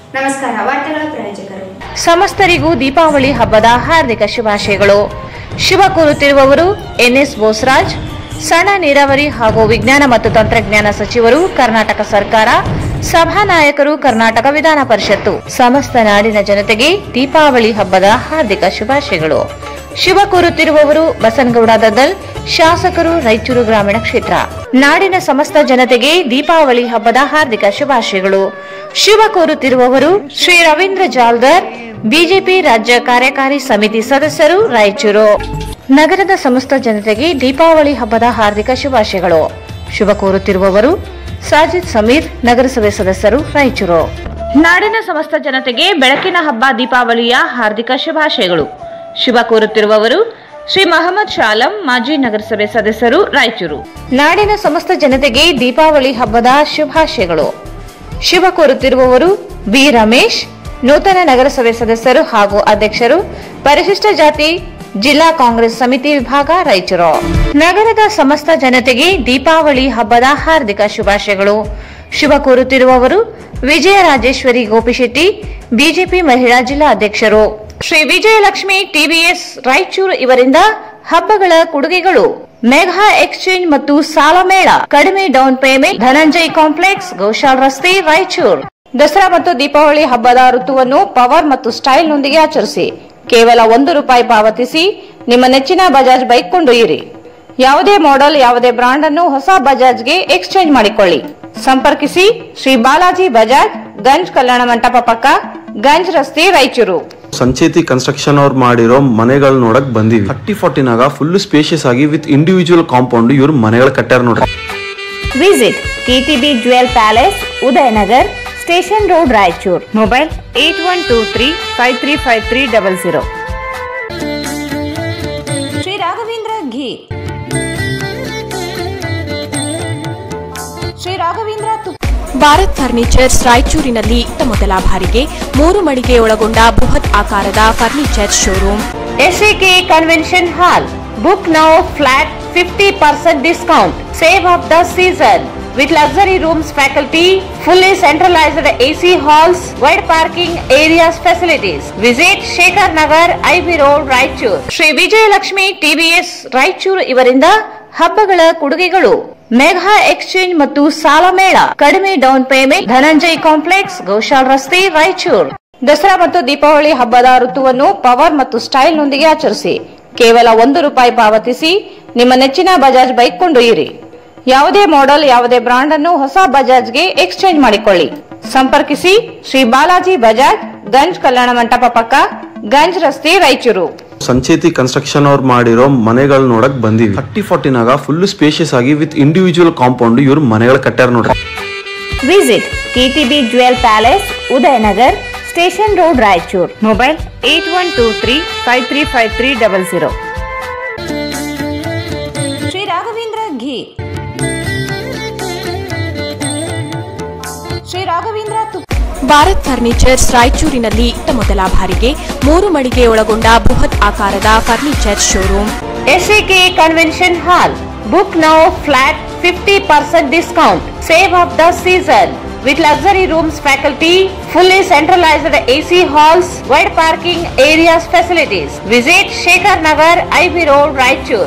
ನಮಸ್ಕಾರ ವಾರ್ತೆಗಳ ಪ್ರಾಯೋಜಕರು ಸಮಸ್ತರಿಗೂ ದೀಪಾವಳಿ ಹಬ್ಬದ ಹಾರ್ದಿಕ ಶುಭಾಶಯಗಳು ಶುಭ ಕೋರುತ್ತಿರುವವರು ಎನ್ಎಸ್ ಬೋಸರಾಜ್ ಸಣ್ಣ ನೀರಾವರಿ ಹಾಗೂ ವಿಜ್ಞಾನ ಮತ್ತು ತಂತ್ರಜ್ಞಾನ ಸಚಿವರು ಕರ್ನಾಟಕ ಸರ್ಕಾರ ಸಭಾನಾಯಕರು ಕರ್ನಾಟಕ ವಿಧಾನ ಪರಿಷತ್ತು ಸಮಸ್ತ ನಾಡಿನ ಜನತೆಗೆ ದೀಪಾವಳಿ ಹಬ್ಬದ ಹಾರ್ದಿಕ ಶುಭಾಶಯಗಳು ಶುಭ ಕೋರುತ್ತಿರುವವರು ಬಸನಗೌಡ ದದ್ದಲ್ ಶಾಸಕರು ರಾಯಚೂರು ಗ್ರಾಮೀಣ ಕ್ಷೇತ್ರ ನಾಡಿನ ಸಮಸ್ತ ಜನತೆಗೆ ದೀಪಾವಳಿ ಹಬ್ಬದ ಹಾರ್ದಿಕ ಶುಭಾಶಯಗಳು ಶುಭ ಕೋರುತ್ತಿರುವವರು ಶ್ರೀ ರವೀಂದ್ರ ಜಾಲ್ದರ್ ಬಿಜೆಪಿ ರಾಜ್ಯ ಕಾರ್ಯಕಾರಿ ಸಮಿತಿ ಸದಸ್ಯರು ರಾಯಚೂರು ನಗರದ ಸಮಸ್ತ ಜನತೆಗೆ ದೀಪಾವಳಿ ಹಬ್ಬದ ಹಾರ್ದಿಕ ಶುಭಾಶಯಗಳು ಶುಭ ಕೋರುತ್ತಿರುವವರು ಸಾಜಿದ್ ಸಮೀರ್ ನಗರಸಭೆ ಸದಸ್ಯರು ರಾಯಚೂರು ನಾಡಿನ ಸಮಸ್ತ ಜನತೆಗೆ ಬೆಳಕಿನ ಹಬ್ಬ ದೀಪಾವಳಿಯ ಹಾರ್ದಿಕ ಶುಭಾಶಯಗಳು ಶುಭ ಕೋರುತ್ತಿರುವವರು ಶ್ರೀ ಮಹಮ್ಮದ್ ಶಾಲಂ ಮಾಜಿ ನಗರಸಭೆ ಸದಸ್ಯರು ರಾಯಚೂರು ನಾಡಿನ ಸಮಸ್ತ ಜನತೆಗೆ ದೀಪಾವಳಿ ಹಬ್ಬದ ಶುಭಾಶಯಗಳು ಶುಭ ಕೋರುತ್ತಿರುವವರು ಬಿ ರಮೇಶ್ ನೂತನ ನಗರಸಭೆ ಸದಸ್ಯರು ಹಾಗೂ ಅಧ್ಯಕ್ಷರು ಪರಿಶಿಷ್ಟ ಜಾತಿ ಜಿಲ್ಲಾ ಕಾಂಗ್ರೆಸ್ ಸಮಿತಿ ವಿಭಾಗ ರಾಯಚೂರು ನಗರದ ಸಮಸ್ತ ಜನತೆಗೆ ದೀಪಾವಳಿ ಹಬ್ಬದ ಹಾರ್ದಿಕ ಶುಭಾಶಯಗಳು ಶುಭ ಕೋರುತ್ತಿರುವವರು ವಿಜಯ ರಾಜೇಶ್ವರಿ ಗೋಪಿಶೆಟ್ಟಿ ಬಿಜೆಪಿ ಮಹಿಳಾ ಜಿಲ್ಲಾ ಅಧ್ಯಕ್ಷರು ಶ್ರೀ ವಿಜಯಲಕ್ಷ್ಮಿ ಟಿಬಿಎಸ್ ರಾಯಚೂರು ಇವರಿಂದ ಹಬ್ಬಗಳ ಕೊಡುಗೆಗಳು ಮೆಗಾ ಎಕ್ಸ್ಚೇಂಜ್ ಮತ್ತು ಸಾಲ ಮೇಳ ಕಡಿಮೆ down payment Dhananjay complex Goshal ರಸ್ತೆ ರಾಯಚೂರು ದಸರಾ ಮತ್ತು ದೀಪಾವಳಿ ಹಬ್ಬದ ಋತುವನ್ನು ಪವರ್ ಮತ್ತು ಸ್ಟೈಲ್ ನೊಂದಿಗೆ ಆಚರಿಸಿ ಕೇವಲ ಒಂದು ರೂಪಾಯಿ ಪಾವತಿಸಿ ನಿಮ್ಮ ನೆಚ್ಚಿನ ಬಜಾಜ್ ಬೈಕ್ ಕೊಂಡೊಯ್ಯಿರಿ ಯಾವುದೇ ಮಾಡೆಲ್ ಯಾವುದೇ ಬ್ರಾಂಡ್ ಅನ್ನು ಹೊಸ ಬಜಾಜ್ಗೆ ಎಕ್ಸ್ಚೇಂಜ್ ಮಾಡಿಕೊಳ್ಳಿ ಸಂಪರ್ಕಿಸಿ ಶ್ರೀ ಬಾಲಾಜಿ ಬಜಾಜ್ ಗಂಜ್ ಕಲ್ಯಾಣ ಮಂಟಪ ಪಕ್ಕ ಗಂಜ್ ರಸ್ತೆ ರಾಯಚೂರು ಸಂಚೇತಿ ಕನ್ಸ್ಟ್ರಕ್ಷನ್ ಅವ್ರು ಮಾಡಿರೋ ಮನೆಗಳು ನೋಡಕ್ ಬಂದಿವಿ ಥರ್ಟಿ ಫಾರ್ಟಿನಾಗ ಫುಲ್ ಸ್ಪೇಷಿಯಸ್ ಆಗಿ ವಿತ್ ಇಂಡಿವಿಜುವಲ್ ಕಾಂಪೌಂಡ್ ಇವ್ರು ಮನೆಗಳು ಕಟ್ಟಾರ ನೋಡ್ರಿ visit KTB jewel palace Udayanagar station road Raichur mobile eight one two three five three five three double zero Shri Raghavendra ghee Shri Raghavendra ತುಪ್ಪ ಭಾರತ್ ಫರ್ನಿಚರ್ಸ್ ರಾಯಚೂರಿನಲ್ಲಿ ಇತ್ತ ಮೊದಲ ಬಾರಿಗೆ ಮೂರು ಮಳಿಗೆ ಒಳಗೊಂಡ ಬೃಹತ್ ಆಕಾರದ furniture showroom SAK convention hall book now flat fifty percent discount save of the season with luxury rooms faculty, fully centralized AC halls, wide parking areas facilities. Visit Shekhar Nagar, IB Road, Raichur. Shri Vijayalakshmi TBS Raichur ಇವರಿಂದ ಹಬ್ಬಗಳ ಕೊಡುಗೆಗಳು mega exchange ಮತ್ತು ಸಾಲ ಮೇಳ ಕಡಿಮೆ down payment Dhananjay complex Goshal ರಸ್ತೆ ರಾಯಚೂರು ದಸರಾ ಮತ್ತು ದೀಪಾವಳಿ ಹಬ್ಬದ ಋತುವನ್ನು ಪವರ್ ಮತ್ತು ಸ್ಟೈಲ್ ನೊಂದಿಗೆ ಆಚರಿಸಿ ಕೇವಲ ಒಂದು ರೂಪಾಯಿ ಪಾವತಿಸಿ ನಿಮ್ಮ ನೆಚ್ಚಿನ ಬಜಾಜ್ ಬೈಕ್ ಕೊಂಡೊಯ್ಯಿರಿ ಯಾವುದೇ ಮಾಡೆಲ್ ಯಾವುದೇ ಬ್ರಾಂಡ್ ಅನ್ನು ಹೊಸ ಬಜಾಜ್ಗೆ ಎಕ್ಸ್ಚೇಂಜ್ ಮಾಡಿಕೊಳ್ಳಿ ಸಂಪರ್ಕಿಸಿ ಶ್ರೀ ಬಾಲಾಜಿ ಬಜಾಜ್ ಗಂಜ್ ಕಲ್ಯಾಣ ಮಂಟಪ ಪಕ್ಕ ಗಂಜ್ ರಸ್ತೆ ರಾಯಚೂರು ಸಂಚೇತಿ ಕನ್ಸ್ಟ್ರಕ್ಷನ್ ಅವ್ರು ಮಾಡಿರೋ ಮನೆಗಳು ನೋಡಕ್ ಬಂದಿವಿ ಥರ್ಟಿ ಫಾರ್ಟಿನಾಗ ಫುಲ್ ಸ್ಪೇಷಿಯಸ್ ಆಗಿ ವಿತ್ ಇಂಡಿವಿಜುವಲ್ ಕಾಂಪೌಂಡ್ ಇವ್ರು ಮನೆಗಳು ಕಟ್ಟಾರ ನೋಡ್ರಿ visit KTB jewel palace Udayanagar station road Raichur mobile eight one two three five three five three double zero Shri Raghavendra ghee Shri Raghavendra ತುಪ್ಪ ಭಾರತ್ ಫರ್ನಿಚರ್ಸ್ ರಾಯಚೂರಿನಲ್ಲಿ ಇತ್ತ ಮೊದಲ ಬಾರಿಗೆ ಮೂರು ಮಳಿಗೆ ಒಳಗೊಂಡ ಬೃಹತ್ ಆಕಾರದ furniture showroom SAK convention hall book now flat fifty percent discount save of the season with luxury rooms faculty, fully centralized AC halls, wide parking areas facilities. Visit Shekhar Nagar, IB Road, Raichur.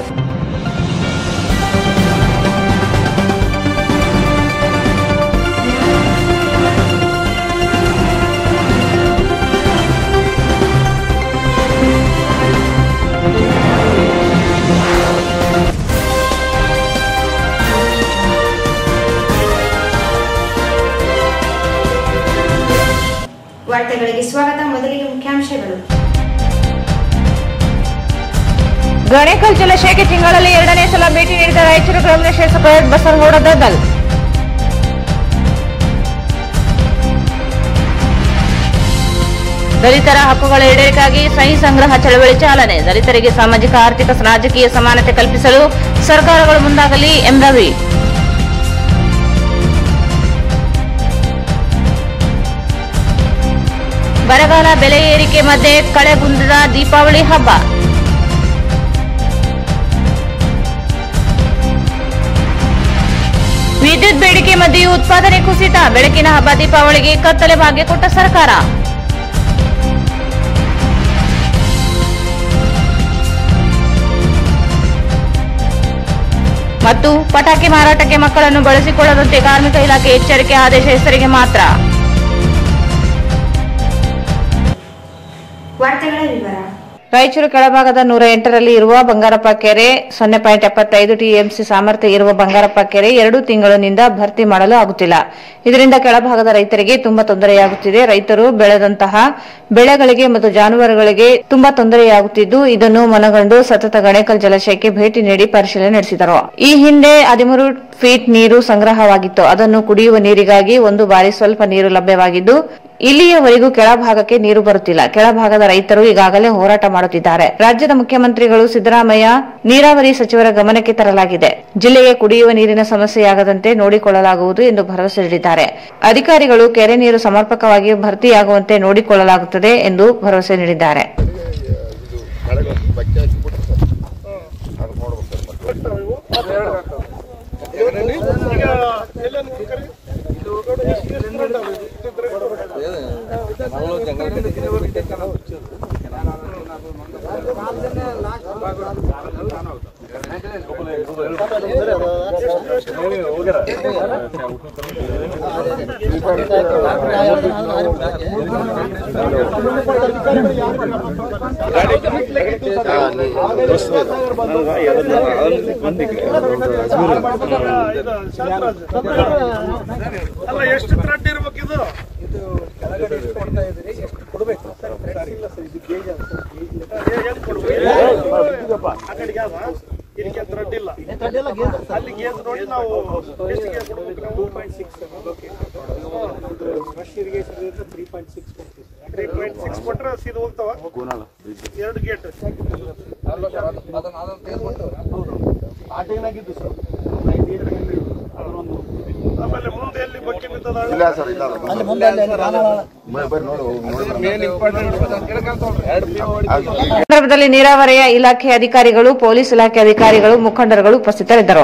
ವಾರ್ತೆಗಳಿಗೆ ಸ್ವಾಗತ ಮೊದಲಿಗೆ ಮುಖ್ಯಾಂಶಗಳು ಗಣೇಕಲ್ ಜಲಾಶಯಕ್ಕೆ ತಿಂಗಳಲ್ಲಿ ಎರಡನೇ ಸಲ ಭೇಟಿ ನೀಡಿದ ರಾಯಚೂರು ಗ್ರಾಮೀಣ ಶಾಸಕ ಬಸನಗೌಡ ದದ್ದಲ್ ದಲಿತರ ಹಕ್ಕುಗಳ ಈಡೇರಿಕೆಗಾಗಿ ಸಹಿ ಸಂಗ್ರಹ ಚಳವಳಿ ಚಾಲನೆ ದಲಿತರಿಗೆ ಸಾಮಾಜಿಕ ಆರ್ಥಿಕ ರಾಜಕೀಯ ಸಮಾನತೆ ಕಲ್ಪಿಸಲು ಸರ್ಕಾರಗಳು ಮುಂದಾಗಲಿ ಎಂ ರವಿ ಬರಗಾಲ ಬೆಲೆ ಏರಿಕೆ ಮಧ್ಯೆ ಕಳೆಗುಂದದ ದೀಪಾವಳಿ ಹಬ್ಬ ವಿದ್ಯುತ್ ಬೇಡಿಕೆ ಮಧ್ಯೆಯೂ ಉತ್ಪಾದನೆ ಕುಸಿತ ಬೆಳಕಿನ ಹಬ್ಬ ದೀಪಾವಳಿಗೆ ಕತ್ತಲೆ ಭಾಗ್ಯ ಕೊಟ್ಟ ಸರ್ಕಾರ ಮತ್ತು ಪಟಾಕಿ ಮಾರಾಟಕ್ಕೆ ಮಕ್ಕಳನ್ನು ಬಳಸಿಕೊಳ್ಳದಂತೆ ಕಾರ್ಮಿಕ ಇಲಾಖೆ ಎಚ್ಚರಿಕೆ ಆದೇಶ ಹೆಸರಿಗೆ ಮಾತ್ರ ವಾರ್ತೆಗಳ ವಿವರ ರಾಯಚೂರು ಕೆಳಭಾಗದ ನೂರ ಎಂಟರಲ್ಲಿ ಇರುವ ಬಂಗಾರಪ್ಪ ಕೆರೆ ಸೊನ್ನೆ ಪಾಯಿಂಟ್ ಎಪ್ಪತ್ತೈದು ಟಿಎಂಸಿ ಸಾಮರ್ಥ್ಯ ಇರುವ ಬಂಗಾರಪ್ಪ ಕೆರೆ ಎರಡು ತಿಂಗಳಿನಿಂದ ಭರ್ತಿ ಮಾಡಲು ಆಗುತ್ತಿಲ್ಲ ಇದರಿಂದ ಕೆಳಭಾಗದ ರೈತರಿಗೆ ತುಂಬಾ ತೊಂದರೆಯಾಗುತ್ತಿದೆ ರೈತರು ಬೆಳೆದಂತಹ ಬೆಳೆಗಳಿಗೆ ಮತ್ತು ಜಾನುವಾರುಗಳಿಗೆ ತುಂಬಾ ತೊಂದರೆಯಾಗುತ್ತಿದ್ದು ಇದನ್ನು ಮನಗಂಡು ಸತತ ಗಣೇಕಲ್ ಜಲಾಶಯಕ್ಕೆ ಭೇಟಿ ನೀಡಿ ಪರಿಶೀಲನೆ ನಡೆಸಿದರು ಈ ಹಿಂದೆ ಹದಿಮೂರು ಫೀಟ್ ನೀರು ಸಂಗ್ರಹವಾಗಿತ್ತು ಅದನ್ನು ಕುಡಿಯುವ ನೀರಿಗಾಗಿ ಒಂದು ಬಾರಿ ಸ್ವಲ್ಪ ನೀರು ಲಭ್ಯವಾಗಿದ್ದು ಇಲ್ಲಿಯವರೆಗೂ ಕೆಳಭಾಗಕ್ಕೆ ನೀರು ಬರುತ್ತಿಲ್ಲ ಕೆಳಭಾಗದ ರೈತರು ಈಗಾಗಲೇ ಹೋರಾಟ ಮಾಡುತ್ತಿದ್ದಾರೆ ರಾಜ್ಯದ ಮುಖ್ಯಮಂತ್ರಿಗಳು ಸಿದ್ದರಾಮಯ್ಯ ನೀರಾವರಿ ಸಚಿವರ ಗಮನಕ್ಕೆ ತರಲಾಗಿದೆ ಜಿಲ್ಲೆಗೆ ಕುಡಿಯುವ ನೀರಿನ ಸಮಸ್ಯೆಯಾಗದಂತೆ ನೋಡಿಕೊಳ್ಳಲಾಗುವುದು ಎಂದು ಭರವಸೆ ನೀಡಿದ್ದಾರೆ ಅಧಿಕಾರಿಗಳು ಕೆರೆ ನೀರು ಸಮರ್ಪಕವಾಗಿ ಭರ್ತಿಯಾಗುವಂತೆ ನೋಡಿಕೊಳ್ಳಲಾಗುತ್ತದೆ ಎಂದು ಭರವಸೆ ನೀಡಿದ್ದಾರೆ ಅಲ್ಲ ಎಷ್ಟು ಥ್ರೆಡ್ ಇರ್ಬೇಕಿದು ಆ ಕಡೆಗೆ ಅದ ಇದಕ್ಕೆ ಥ್ರೆಡ್ ಇಲ್ಲ ಅಲ್ಲಿ ಗೇಜ್ ನೋಡಿ ನಾವು ಎಷ್ಟು ಗೇಜ್ ಕೊಡ್ಬೇಕು ನಾವು ತ್ರೀ ಪಾಯಿಂಟ್ ಸಿಕ್ಸ್ ಕೊಟ್ರೆ ಸೀದಾ ಹೋಗ್ತಾವ ಎರಡು ಗೇಟ್ ಆಮೇಲೆ ಮುಂದೆ ಎಲ್ಲಿ ಬಕ್ಕಿ ಬಿದ್ದದ ಇಲ್ಲ ಸರ್ ಇಲ್ಲ ಬರ್ರಿ ನೋಡಿ ಸಂದರ್ಭದಲ್ಲಿ ನೀರಾವರಿಯ ಇಲಾಖೆ ಅಧಿಕಾರಿಗಳು ಪೊಲೀಸ್ ಇಲಾಖೆ ಅಧಿಕಾರಿಗಳು ಮುಖಂಡರುಗಳು ಉಪಸ್ಥಿತರಿದ್ದರು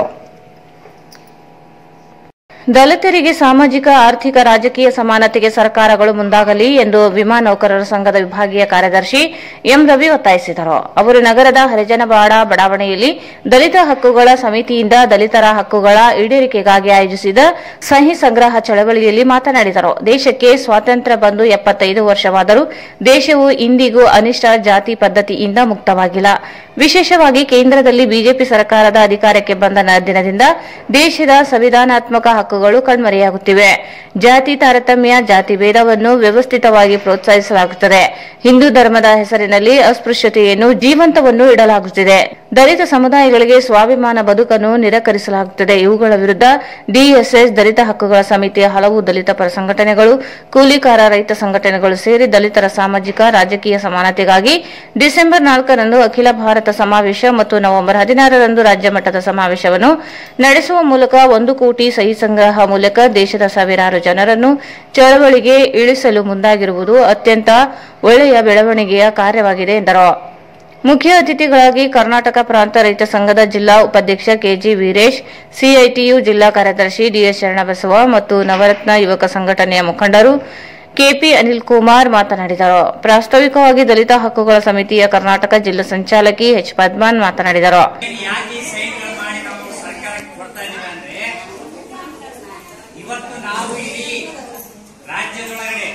ದಲಿತರಿಗೆ ಸಾಮಾಜಿಕ ಆರ್ಥಿಕ ರಾಜಕೀಯ ಸಮಾನತೆಗೆ ಸರ್ಕಾರಗಳು ಮುಂದಾಗಲಿ ಎಂದು ವಿಮಾ ನೌಕರರ ಸಂಘದ ವಿಭಾಗೀಯ ಕಾರ್ಯದರ್ಶಿ ಎಂ ರವಿ ಒತ್ತಾಯಿಸಿದರು ಅವರು ನಗರದ ಹರಿಜನವಾಡ ಬಡಾವಣೆಯಲ್ಲಿ ದಲಿತ ಹಕ್ಕುಗಳ ಸಮಿತಿಯಿಂದ ದಲಿತರ ಹಕ್ಕುಗಳ ಈಡೇರಿಕೆಗಾಗಿ ಆಯೋಜಿಸಿದ ಸಹಿ ಸಂಗ್ರಹ ಚಳವಳಿಯಲ್ಲಿ ಮಾತನಾಡಿದರು ದೇಶಕ್ಕೆ ಸ್ವಾತಂತ್ರ್ಯ ಬಂದು ಎಪ್ಪತ್ತೈದು ವರ್ಷವಾದರೂ ದೇಶವು ಇಂದಿಗೂ ಅನಿಷ್ಟ ಜಾತಿ ಪದ್ಧತಿಯಿಂದ ಮುಕ್ತವಾಗಿಲ್ಲ ವಿಶೇಷವಾಗಿ ಕೇಂದ್ರದಲ್ಲಿ ಬಿಜೆಪಿ ಸರ್ಕಾರದ ಅಧಿಕಾರಕ್ಕೆ ಬಂದ ನ- ದಿನದಿಂದ ದೇಶದ ಸಂವಿಧಾನಾತ್ಮಕ ಹಕ್ಕುಗಳು ಕಣ್ಮರೆಯಾಗುತ್ತಿವೆ ಜಾತಿ ತಾರತಮ್ಯ ಜಾತಿ ಭೇದವನ್ನು ವ್ಯವಸ್ಥಿತವಾಗಿ ಪ್ರೋತ್ಸಾಹಿಸಲಾಗುತ್ತದೆ ಹಿಂದೂ ಧರ್ಮದ ಹೆಸರಿನಲ್ಲಿ ಅಸ್ಪೃಶ್ಯತೆಯನ್ನು ಜೀವಂತವನ್ನು ಇಡಲಾಗುತ್ತಿದೆ ದಲಿತ ಸಮುದಾಯಗಳಿಗೆ ಸ್ವಾಭಿಮಾನ ಬದುಕನ್ನು ನಿರಾಕರಿಸಲಾಗುತ್ತದೆ ಇವುಗಳ ವಿರುದ್ಧ ಡಿಎಸ್ಎಸ್ ದಲಿತ ಹಕ್ಕುಗಳ ಸಮಿತಿಯ ಹಲವು ದಲಿತ ಪರ ಸಂಘಟನೆಗಳು ಕೂಲಿಕಾರ ರೈತ ಸಂಘಟನೆಗಳು ಸೇರಿ ದಲಿತರ ಸಾಮಾಜಿಕ ರಾಜಕೀಯ ಸಮಾನತೆಗಾಗಿ ಡಿಸೆಂಬರ್ ನಾಲ್ಕರಂದು ಅಖಿಲ ಭಾರತ ಸಮಾವೇಶ ಮತ್ತು ನವೆಂಬರ್ ಹದಿನಾರರಂದು ರಾಜ್ಯ ಮಟ್ಟದ ಸಮಾವೇಶವನ್ನು ನಡೆಸುವ ಮೂಲಕ ಒಂದು ಕೋಟಿ ಸಹಿ ಸಂಗ್ರಹ ಮೂಲಕ ದೇಶದ ಸಾವಿರಾರು ಜನರನ್ನು ಚಳವಳಿಗೆ ಇಳಿಸಲು ಮುಂದಾಗಿರುವುದು ಅತ್ಯಂತ ಒಳ್ಳೆಯ ಬೆಳವಣಿಗೆಯ ಕಾರ್ಯವಾಗಿದೆ ಎಂದರು ಮುಖ್ಯ ಅತಿಥಿಗಳಾಗಿ ಕರ್ನಾಟಕ ಪ್ರಾಂತ ರೈತ ಸಂಘದ ಜಿಲ್ಲಾ ಉಪಾಧ್ಯಕ್ಷ ಕೆಜಿ ವೀರೇಶ್ ಸಿಐಟಿಯು ಜಿಲ್ಲಾ ಕಾರ್ಯದರ್ಶಿ ಡಿಎಸ್ ಶರಣಬಸವ ಮತ್ತು ನವರತ್ನ ಯುವಕ ಸಂಘಟನೆಯ ಮುಖಂಡರು ಕೆಪಿ ಅನಿಲ್ ಕುಮಾರ್ ಮಾತನಾಡಿದರು ಪ್ರಾಸ್ತಾವಿಕವಾಗಿ ದಲಿತ ಹಕ್ಕುಗಳ ಸಮಿತಿಯ ಕರ್ನಾಟಕ ಜಿಲ್ಲಾ ಸಂಚಾಲಕಿ ಎಚ್ ಪದ್ಮಾನ್ ಮಾತನಾಡಿದರು ಯಾಕೆ ಈ ಸೈನ್ಗಳು ಮಾಡಿ ನಾವು ಸರ್ಕಾರಕ್ಕೆ ಕೊಡ್ತಾ ಇದೀವಿ ಅಂದ್ರೆ ಇವತ್ತು ನಾವು ಇಡೀ ರಾಜ್ಯದೊಳಗಡೆ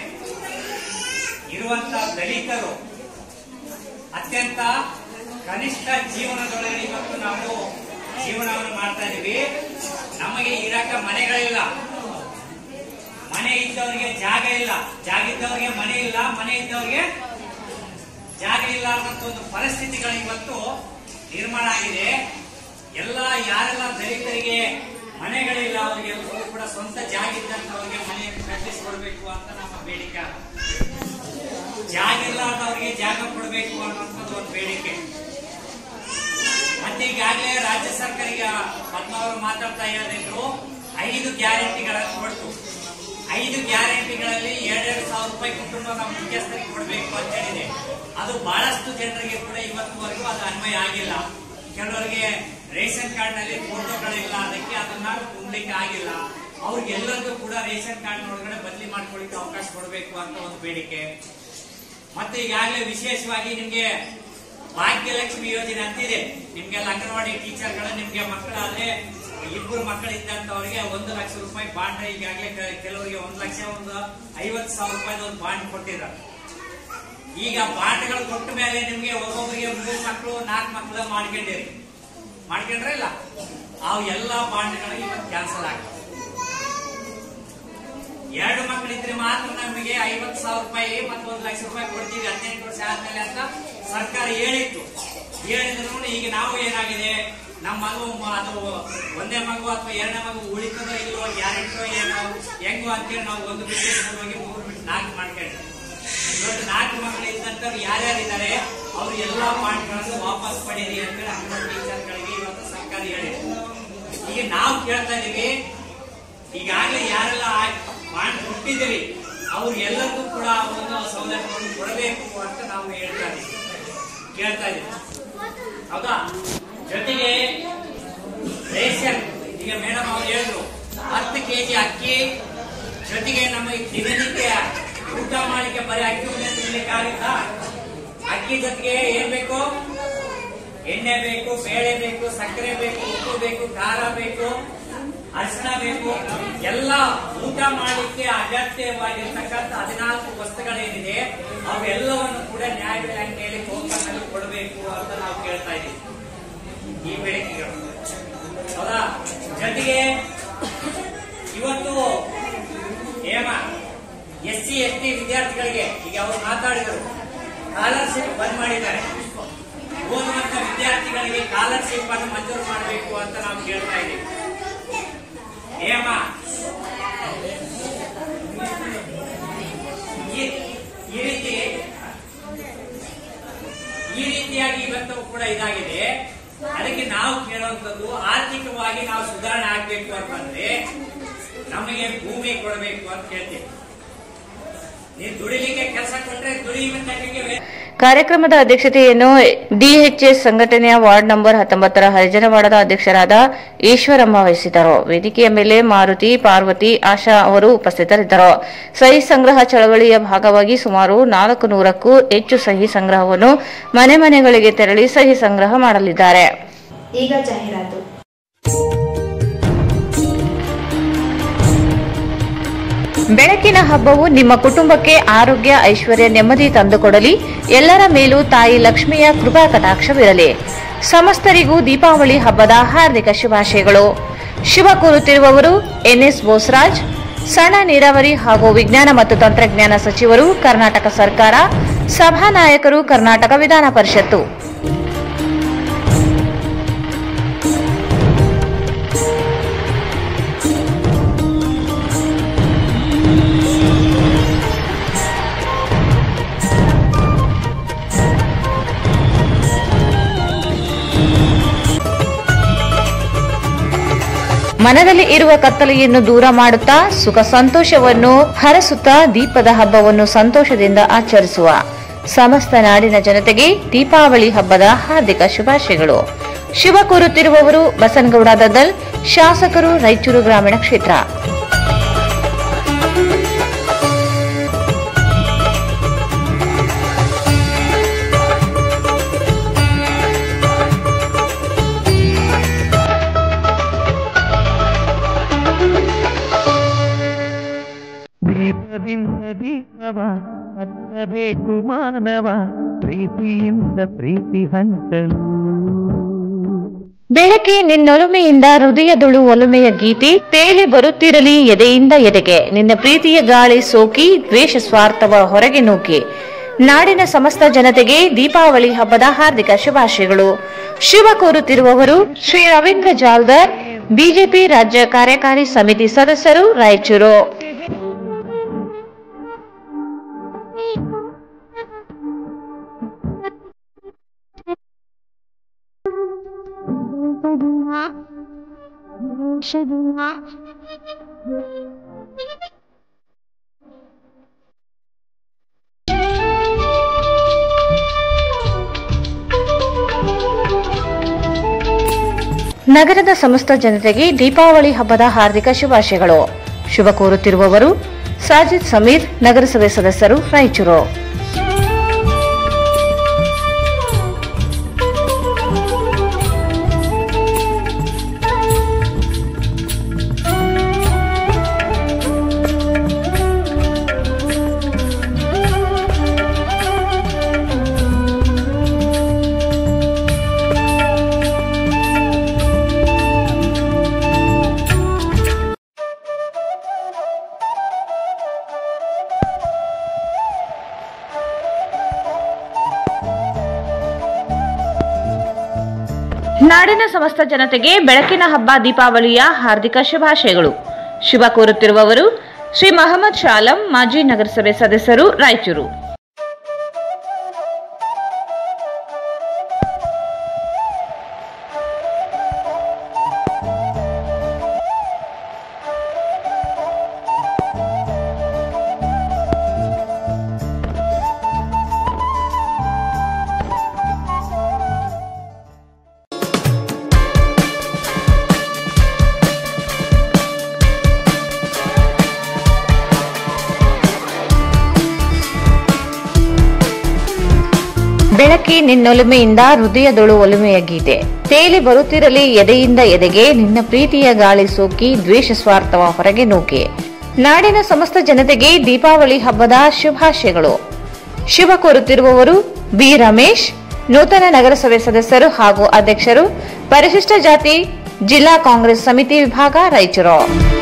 ಇರುವಂತ ದಲಿತರು ಅತ್ಯಂತ ಕನಿಷ್ಠ ಜೀವನದೊಳಗಡೆ ಇವತ್ತು ನಾವು ಜೀವನವನ್ನು ಮಾಡ್ತಾ ಇದೀವಿ ನಮಗೆ ಇರಕ ಮನೆಗಳಿಲ್ಲ ಮನೆ ಇದ್ದವರಿಗೆ ಜಾಗ ಇಲ್ಲ ಜಾಗ ಇದ್ದವರಿಗೆ ಮನೆ ಇಲ್ಲ ಮನೆ ಇದ್ದವರಿಗೆ ಜಾಗ ಇಲ್ಲ ಅನ್ನೋ ಒಂದು ಪರಿಸ್ಥಿತಿಗಳು ಇವತ್ತು ನಿರ್ಮಾಣ ಆಗಿದೆ ಎಲ್ಲ ಯಾರೆಲ್ಲ ದಲಿತರಿಗೆ ಮನೆಗಳಿಲ್ಲ ಅವರಿಗೆ ಕೂಡ ಸ್ವಂತ ಜಾಗ ಇದ್ದಂತವರಿಗೆ ಮನೆಯನ್ನು ಕಟ್ಟಿಸಿಕೊಡ್ಬೇಕು ಅಂತ ನಮ್ಮ ಬೇಡಿಕೆ ಜಾಗ ಇಲ್ಲದವರಿಗೆ ಜಾಗ ಕೊಡಬೇಕು ಅನ್ನೋಂಥದ್ದು ಒಂದು ಬೇಡಿಕೆ ಮತ್ತೆ ಈಗಾಗಲೇ ರಾಜ್ಯ ಸರ್ಕಾರ ಈಗ ಪದ್ಮಾವರು ಮಾತಾಡ್ತಾ ಇರೋದಿದ್ರು ಐದು ಗ್ಯಾರಂಟಿಗಳನ್ನು ಕೊಡ್ತು ಐದು ಗ್ಯಾರಂಟಿಗಳಲ್ಲಿ ಎರಡೆರಡು ಸಾವಿರ ರೂಪಾಯಿ ಕುಟುಂಬ ನಮ್ಮ ಮುಖ್ಯಸ್ಥರಿಗೆ ಕೊಡಬೇಕು ಅಂತ ಹೇಳಿದೆ ಅದು ಬಹಳಷ್ಟು ಜನರಿಗೆ ಕೂಡ ಇವತ್ತುವರೆಗೂ ಅದು ಅನ್ವಯ ಆಗಿಲ್ಲ ಕೆಲವರಿಗೆ ರೇಷನ್ ಕಾರ್ಡ್ ನಲ್ಲಿ ಫೋಟೋಗಳಿಲ್ಲ ಅದಕ್ಕೆ ಅದನ್ನ ತುಂಬಲಿಕ್ಕೆ ಆಗಿಲ್ಲ ಅವ್ರಿಗೆಲ್ಲರಿಗೂ ಕೂಡ ರೇಷನ್ ಕಾರ್ಡ್ ಒಳಗಡೆ ಬದಲಿ ಮಾಡ್ಕೊಳ್ಳಿಕ್ಕೆ ಅವಕಾಶ ಕೊಡಬೇಕು ಅಂತ ಒಂದು ಬೇಡಿಕೆ ಮತ್ತೆ ಈಗಾಗಲೇ ವಿಶೇಷವಾಗಿ ನಿಮ್ಗೆ ಭಾಗ್ಯಲಕ್ಷ್ಮಿ ಯೋಜನೆ ಅಂತಿದೆ ನಿಮ್ಗೆಲ್ಲ ಅಂಗನವಾಡಿ ಟೀಚರ್ಗಳು ನಿಮ್ಗೆ ಮಕ್ಕಳಾದ್ರೆ ಇಬ್ಬರು ಮಕ್ಕಳಿದ್ದಂತವರಿಗೆ ಒಂದು ಲಕ್ಷ ರೂಪಾಯಿ ಬಾಂಡ್ ಈಗಾಗಲೇ ಕೆ- ಕೆಲವರಿಗೆ ಒಂದು ಲಕ್ಷ ಒಂದು ಐವತ್ತು ಸಾವಿರ ರೂಪಾಯಿ ಒಂದು ಬಾಂಡ್ ಕೊಟ್ಟಿದ್ದಾರೆ ಈಗ ಬಾಂಡ್ಗಳು ಕೊಟ್ಟ ಮೇಲೆ ನಿಮ್ಗೆ ಒಬ್ಬೊಬ್ಬರಿಗೆ ಮೂರು ಮಕ್ಕಳು ನಾಲ್ಕು ಮಕ್ಕಳು ಮಾಡ್ಕೊಂಡಿರಿ ಮಾಡ್ಕೊಂಡ್ರೆ ಇಲ್ಲ ಅವು ಎಲ್ಲಾ ಬಾಂಡ್ಗಳು ಇವತ್ತು ಕ್ಯಾನ್ಸಲ್ ಆಗ್ತವೆ ಎರಡು ಮಕ್ಕಳಿದ್ರೆ ಮಾತ್ರ ನಮಗೆ ಐವತ್ತು ಸಾವಿರ ರೂಪಾಯಿ ಮತ್ತು ಒಂದು ಲಕ್ಷ ರೂಪಾಯಿ ಕೊಡ್ತೀವಿ ಹದಿನೆಂಟು ವರ್ಷ ಆದ್ಮೇಲೆ ಅಂತ ಸರ್ಕಾರ ಹೇಳಿತ್ತು ಹೇಳಿದ್ರು ಈಗ ನಾವು ಏನಾಗಿದೆ ನಮ್ಮ ಮಗು ಮ- ಅದು ಒಂದೇ ಮಗು ಅಥವಾ ಎರಡನೇ ಮಗು ಉಳಿತದೋ ಇಲ್ವೋ ಗ್ಯಾರಂಟೋ ಏನೋ ಹೆಂಗೋ ಅಂತೇಳಿ ನಾವು ಒಂದು ಬಿಟ್ಟು ಮೂರು ಹೋಗಿ ಮೂರು ಬಿಟ್ಟು ನಾಲ್ಕು ಮಾಡ್ಕೊಂಡ್ವಿ ಇವತ್ತು ನಾಲ್ಕು ಮಕ್ಕಳು ಇದ್ದಂತವ್ರು ಯಾರ್ಯಾರಿದ್ದಾರೆ ಅವ್ರು ಎಲ್ಲಾ ಪಾಯಿಂಟ್ಗಳನ್ನು ವಾಪಸ್ ಪಡೀರಿ ಅಂತೇಳಿ ಅಂಗನವಾಡಿ ಟೀಚರ್ಗಳಿಗೆ ಇವತ್ತು ಸರ್ಕಾರ ಹೇಳಿದೆ ಈಗ ನಾವು ಕೇಳ್ತಾ ಇದೀವಿ ಈಗಾಗಲೇ ಯಾರೆಲ್ಲ ಬಾಂಡ್ ಕೊಟ್ಟಿದ್ದೀವಿ ಅವ್ರಿಗೆಲ್ಲರಿಗೂ ಕೂಡ ಒಂದು ಸೌಲಭ್ಯವನ್ನು ಕೊಡಬೇಕು ಅಂತ ನಾವು ಹೇಳ್ತಾ ಇದೀವಿ ಕೇಳ್ತಾ ಇದೀವಿ ಹೌದಾ ಜೊತೆಗೆ ರೇಷನ್ ಈಗ ಮೇಡಮ್ ಅವ್ರು ಹೇಳಿದ್ರು ಹತ್ತು ಕೆಜಿ ಅಕ್ಕಿ ಜೊತೆಗೆ ನಮಗೆ ದಿನನಿತ್ಯ ಊಟ ಮಾಡಲಿಕ್ಕೆ ಬರೀ ಅಕ್ಕಿ ಒಂದೇ ತಿನ್ಲಿಕ್ಕೆ ಆಗುತ್ತಾ ಅಕ್ಕಿ ಜೊತೆಗೆ ಏನ್ ಬೇಕು ಎಣ್ಣೆ ಬೇಕು ಬೇಳೆ ಬೇಕು ಸಕ್ಕರೆ ಬೇಕು ಉಪ್ಪು ಬೇಕು ಖಾರ ಬೇಕು ಅರಿಶಿಣ ಬೇಕು ಎಲ್ಲ ಊಟ ಮಾಡಲಿಕ್ಕೆ ಅಗತ್ಯವಾಗಿರ್ತಕ್ಕಂಥ ಹದಿನಾಲ್ಕು ವಸ್ತುಗಳೇನಿದೆ ಅವೆಲ್ಲವನ್ನು ಕೂಡ ನ್ಯಾಯಬೆಲೆ ಅಂಗಡಿಯಲ್ಲಿ ಟೋಕನ್ನಲ್ಲಿ ಕೊಡಬೇಕು ಅಂತ ನಾವು ಕೇಳ್ತಾ ಇದ್ದೀವಿ ಈ ಬೇಡಿಕೆಗಳು ಹೌದಾ ಜೊತೆಗೆ ಇವತ್ತು ಏಮ ಎಸ್ ಸಿ ಎಸ್ ಟಿ ವಿದ್ಯಾರ್ಥಿಗಳಿಗೆ ಈಗ ಅವರು ಮಾತಾಡಿದರು ಸ್ಕಾಲರ್ಶಿಪ್ ಬಂದ್ ಮಾಡಿದ್ದಾರೆ ಓದುವಂತ ವಿದ್ಯಾರ್ಥಿಗಳಿಗೆ ಸ್ಕಾಲರ್ಶಿಪ್ ಅನ್ನು ಮಂಜೂರು ಮಾಡಬೇಕು ಅಂತ ನಾವು ಕೇಳ್ತಾ ಇದ್ದೀವಿ ಏಮ ಈ- ಈ ರೀತಿ ಈ ರೀತಿಯಾಗಿ ಇವತ್ತು ಕೂಡ ಇದಾಗಿದೆ ಅದಕ್ಕೆ ನಾವು ಕೇಳುವಂತದ್ದು ಆರ್ಥಿಕವಾಗಿ ನಾವು ಸುಧಾರಣೆ ಆಗ್ಬೇಕು ಅಂತಂದ್ರೆ ನಮಗೆ ಭೂಮಿ ಕೊಡಬೇಕು ಅಂತ ಕೇಳ್ತೀವಿ ನೀವು ದುಡಿಲಿಕ್ಕೆ ಕೆಲಸ ಕೊಟ್ರೆ ದುಡಿಯುವಂತಕ್ಕೆ ಕಾರ್ಯಕ್ರಮದ ಅಧ್ಯಕ್ಷತೆಯನ್ನು ಡಿಎಚ್ಎಸ್ ಸಂಘಟನೆಯ ವಾರ್ಡ್ ನಂಬರ್ ಹತ್ತೊಂಬತ್ತರ ಹರಿಜನವಾಡದ ಅಧ್ಯಕ್ಷರಾದ ಈಶ್ವರಮ್ಮ ವಹಿಸಿದರು ವೇದಿಕೆಯ ಮೇಲೆ ಮಾರುತಿ ಪಾರ್ವತಿ ಆಶಾ ಅವರು ಉಪಸ್ಥಿತರಿದ್ದರು ಸಹಿ ಸಂಗ್ರಹ ಚಳವಳಿಯ ಭಾಗವಾಗಿ ಸುಮಾರು ನಾಲ್ಕು ನೂರಕ್ಕೂ ಹೆಚ್ಚು ಸಹಿ ಸಂಗ್ರಹವನ್ನು ಮನೆ ಮನೆಗಳಿಗೆ ತೆರಳಿ ಸಹಿ ಸಂಗ್ರಹ ಮಾಡಲಿದ್ದಾರೆ ಈಗ ಜಾಹೀರಾತು ಬೆಳಕಿನ ಹಬ್ಬವು ನಿಮ್ಮ ಕುಟುಂಬಕ್ಕೆ ಆರೋಗ್ಯ ಐಶ್ವರ್ಯ ನೆಮ್ಮದಿ ತಂದುಕೊಡಲಿ ಎಲ್ಲರ ಮೇಲೂ ತಾಯಿ ಲಕ್ಷ್ಮಿಯ ಕೃಪಾ ಕಟಾಕ್ಷವಿರಲಿ ಸಮಸ್ತರಿಗೂ ದೀಪಾವಳಿ ಹಬ್ಬದ ಹಾರ್ದಿಕ ಶುಭಾಶಯಗಳು ಶುಭ ಕೋರುತ್ತಿರುವವರು ಎನ್ಎಸ್ ಬೋಸರಾಜ್ ಸಣ್ಣ ನೀರಾವರಿ ಹಾಗೂ ವಿಜ್ಞಾನ ಮತ್ತು ತಂತ್ರಜ್ಞಾನ ಸಚಿವರು ಕರ್ನಾಟಕ ಸರ್ಕಾರ ಸಭಾನಾಯಕರು ಕರ್ನಾಟಕ ವಿಧಾನ ಪರಿಷತ್ತು ಮನದಲ್ಲಿ ಇರುವ ಕತ್ತಲೆಯನ್ನು ದೂರ ಮಾಡುತ್ತಾ ಸುಖ ಸಂತೋಷವನ್ನು ಹರಸುತ್ತಾ ದೀಪದ ಹಬ್ಬವನ್ನು ಸಂತೋಷದಿಂದ ಆಚರಿಸುವ ಸಮಸ್ತ ನಾಡಿನ ಜನತೆಗೆ ದೀಪಾವಳಿ ಹಬ್ಬದ ಹಾರ್ದಿಕ ಶುಭಾಶಯಗಳು ಶುಭ ಕೋರುತ್ತಿರುವವರು ಬಸನಗೌಡ ದದ್ದಲ್ ಶಾಸಕರು ರಾಯಚೂರು ಗ್ರಾಮೀಣ ಕ್ಷೇತ್ರ ದೀಪದಿಂದ ದೀಪವ ಹತ್ತಬೇಕು ಮಾನವ ಪ್ರೀತಿಯಿಂದ ಪ್ರೀತಿ ಹಂಚಲು ಬೆಳಕೆ ನಿನ್ನೊಲುಮೆಯಿಂದ ಹೃದಯದೊಳು ಒಲುಮೆಯ ಗೀತೆ ತೇಲಿ ಬರುತ್ತಿರಲಿ ಎದೆಯಿಂದ ಎದೆಗೆ ನಿನ್ನ ಪ್ರೀತಿಯ ಗಾಳಿ ಸೋಕಿ ದ್ವೇಷ ಸ್ವಾರ್ಥವ ಹೊರಗೆ ನೂಕಿ ನಾಡಿನ ಸಮಸ್ತ ಜನತೆಗೆ ದೀಪಾವಳಿ ಹಬ್ಬದ ಹಾರ್ದಿಕ ಶುಭಾಶಯಗಳು ಶುಭ ಕೋರುತ್ತಿರುವವರು ಶ್ರೀ ರವೀಂದ್ರ ಜಾಲ್ದರ್ ಬಿಜೆಪಿ ರಾಜ್ಯ ಕಾರ್ಯಕಾರಿ ಸಮಿತಿ ಸದಸ್ಯರು ರಾಯಚೂರು ನಗರದ ಸಮಸ್ತ ಜನತೆಗೆ ದೀಪಾವಳಿ ಹಬ್ಬದ ಹಾರ್ದಿಕ ಶುಭಾಶಯಗಳು ಶುಭ ಕೋರುತ್ತಿರುವವರು ಸಾಜಿದ್ ಸಮೀರ್ ನಗರಸಭೆ ಸದಸ್ಯರು ರಾಯಚೂರು ನಾಡಿನ ಸಮಸ್ತ ಜನತೆಗೆ ಬೆಳಕಿನ ಹಬ್ಬ ದೀಪಾವಳಿಯ ಹಾರ್ದಿಕ ಶುಭಾಶಯಗಳು ಶುಭ ಕೋರುತ್ತಿರುವವರು ಶ್ರೀ ಮಹಮ್ಮದ್ ಶಾಲಂ ಮಾಜಿ ನಗರಸಭೆ ಸದಸ್ಯರು ರಾಯಚೂರು ಬೆಳಕಿ ನಿನ್ನೊಲುಮೆಯಿಂದ ಹೃದಯದೊಳು ಒಲುಮೆಯ ಗೀತೆ ತೇಲಿ ಬರುತ್ತಿರಲಿ ಎದೆಯಿಂದ ಎದೆಗೆ ನಿನ್ನ ಪ್ರೀತಿಯ ಗಾಳಿ ಸೋಕಿ ದ್ವೇಷ ಸ್ವಾರ್ಥವ ಹೊರಗೆ ನೂಕೆ ನಾಡಿನ ಸಮಸ್ತ ಜನತೆಗೆ ದೀಪಾವಳಿ ಹಬ್ಬದ ಶುಭಾಶಯಗಳು ಶುಭ ಕೋರುತ್ತಿರುವವರು ಬಿ ರಮೇಶ್ ನೂತನ ನಗರಸಭೆ ಸದಸ್ಯರು ಹಾಗೂ ಅಧ್ಯಕ್ಷರು ಪರಿಶಿಷ್ಟ ಜಾತಿ ಜಿಲ್ಲಾ ಕಾಂಗ್ರೆಸ್ ಸಮಿತಿ ವಿಭಾಗ ರಾಯಚೂರು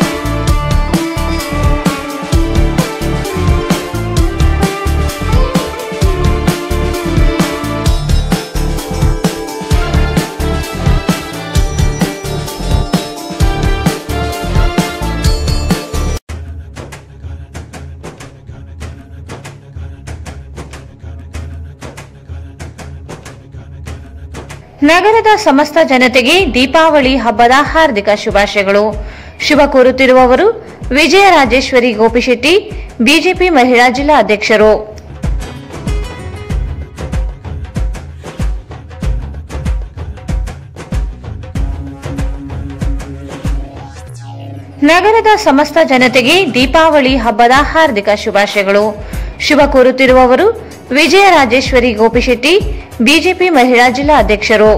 ನಗರದ ಸಮಸ್ತ ಜನತೆಗೆ ದೀಪಾವಳಿ ಹಬ್ಬದ ಹಾರ್ದಿಕ ಶುಭಾಶಯಗಳು ಶುಭ ಕೋರುತ್ತಿರುವವರು ವಿಜಯ ರಾಜೇಶ್ವರಿ ಗೋಪಿಶೆಟ್ಟಿ ಬಿಜೆಪಿ ಮಹಿಳಾ ಜಿಲ್ಲಾ ಅಧ್ಯಕ್ಷರು ನಗರದ ಸಮಸ್ತ ಜನತೆಗೆ ದೀಪಾವಳಿ ಹಬ್ಬದ ಹಾರ್ದಿಕ ಶುಭಾಶಯಗಳು ಶುಭ ಕೋರುತ್ತಿರುವವರು ವಿಜಯ ರಾಜೇಶ್ವರಿ ಗೋಪಿಶೆಟ್ಟಿ ಬಿಜೆಪಿ ಮಹಿಳಾ ಜಿಲ್ಲಾ ಅಧ್ಯಕ್ಷರು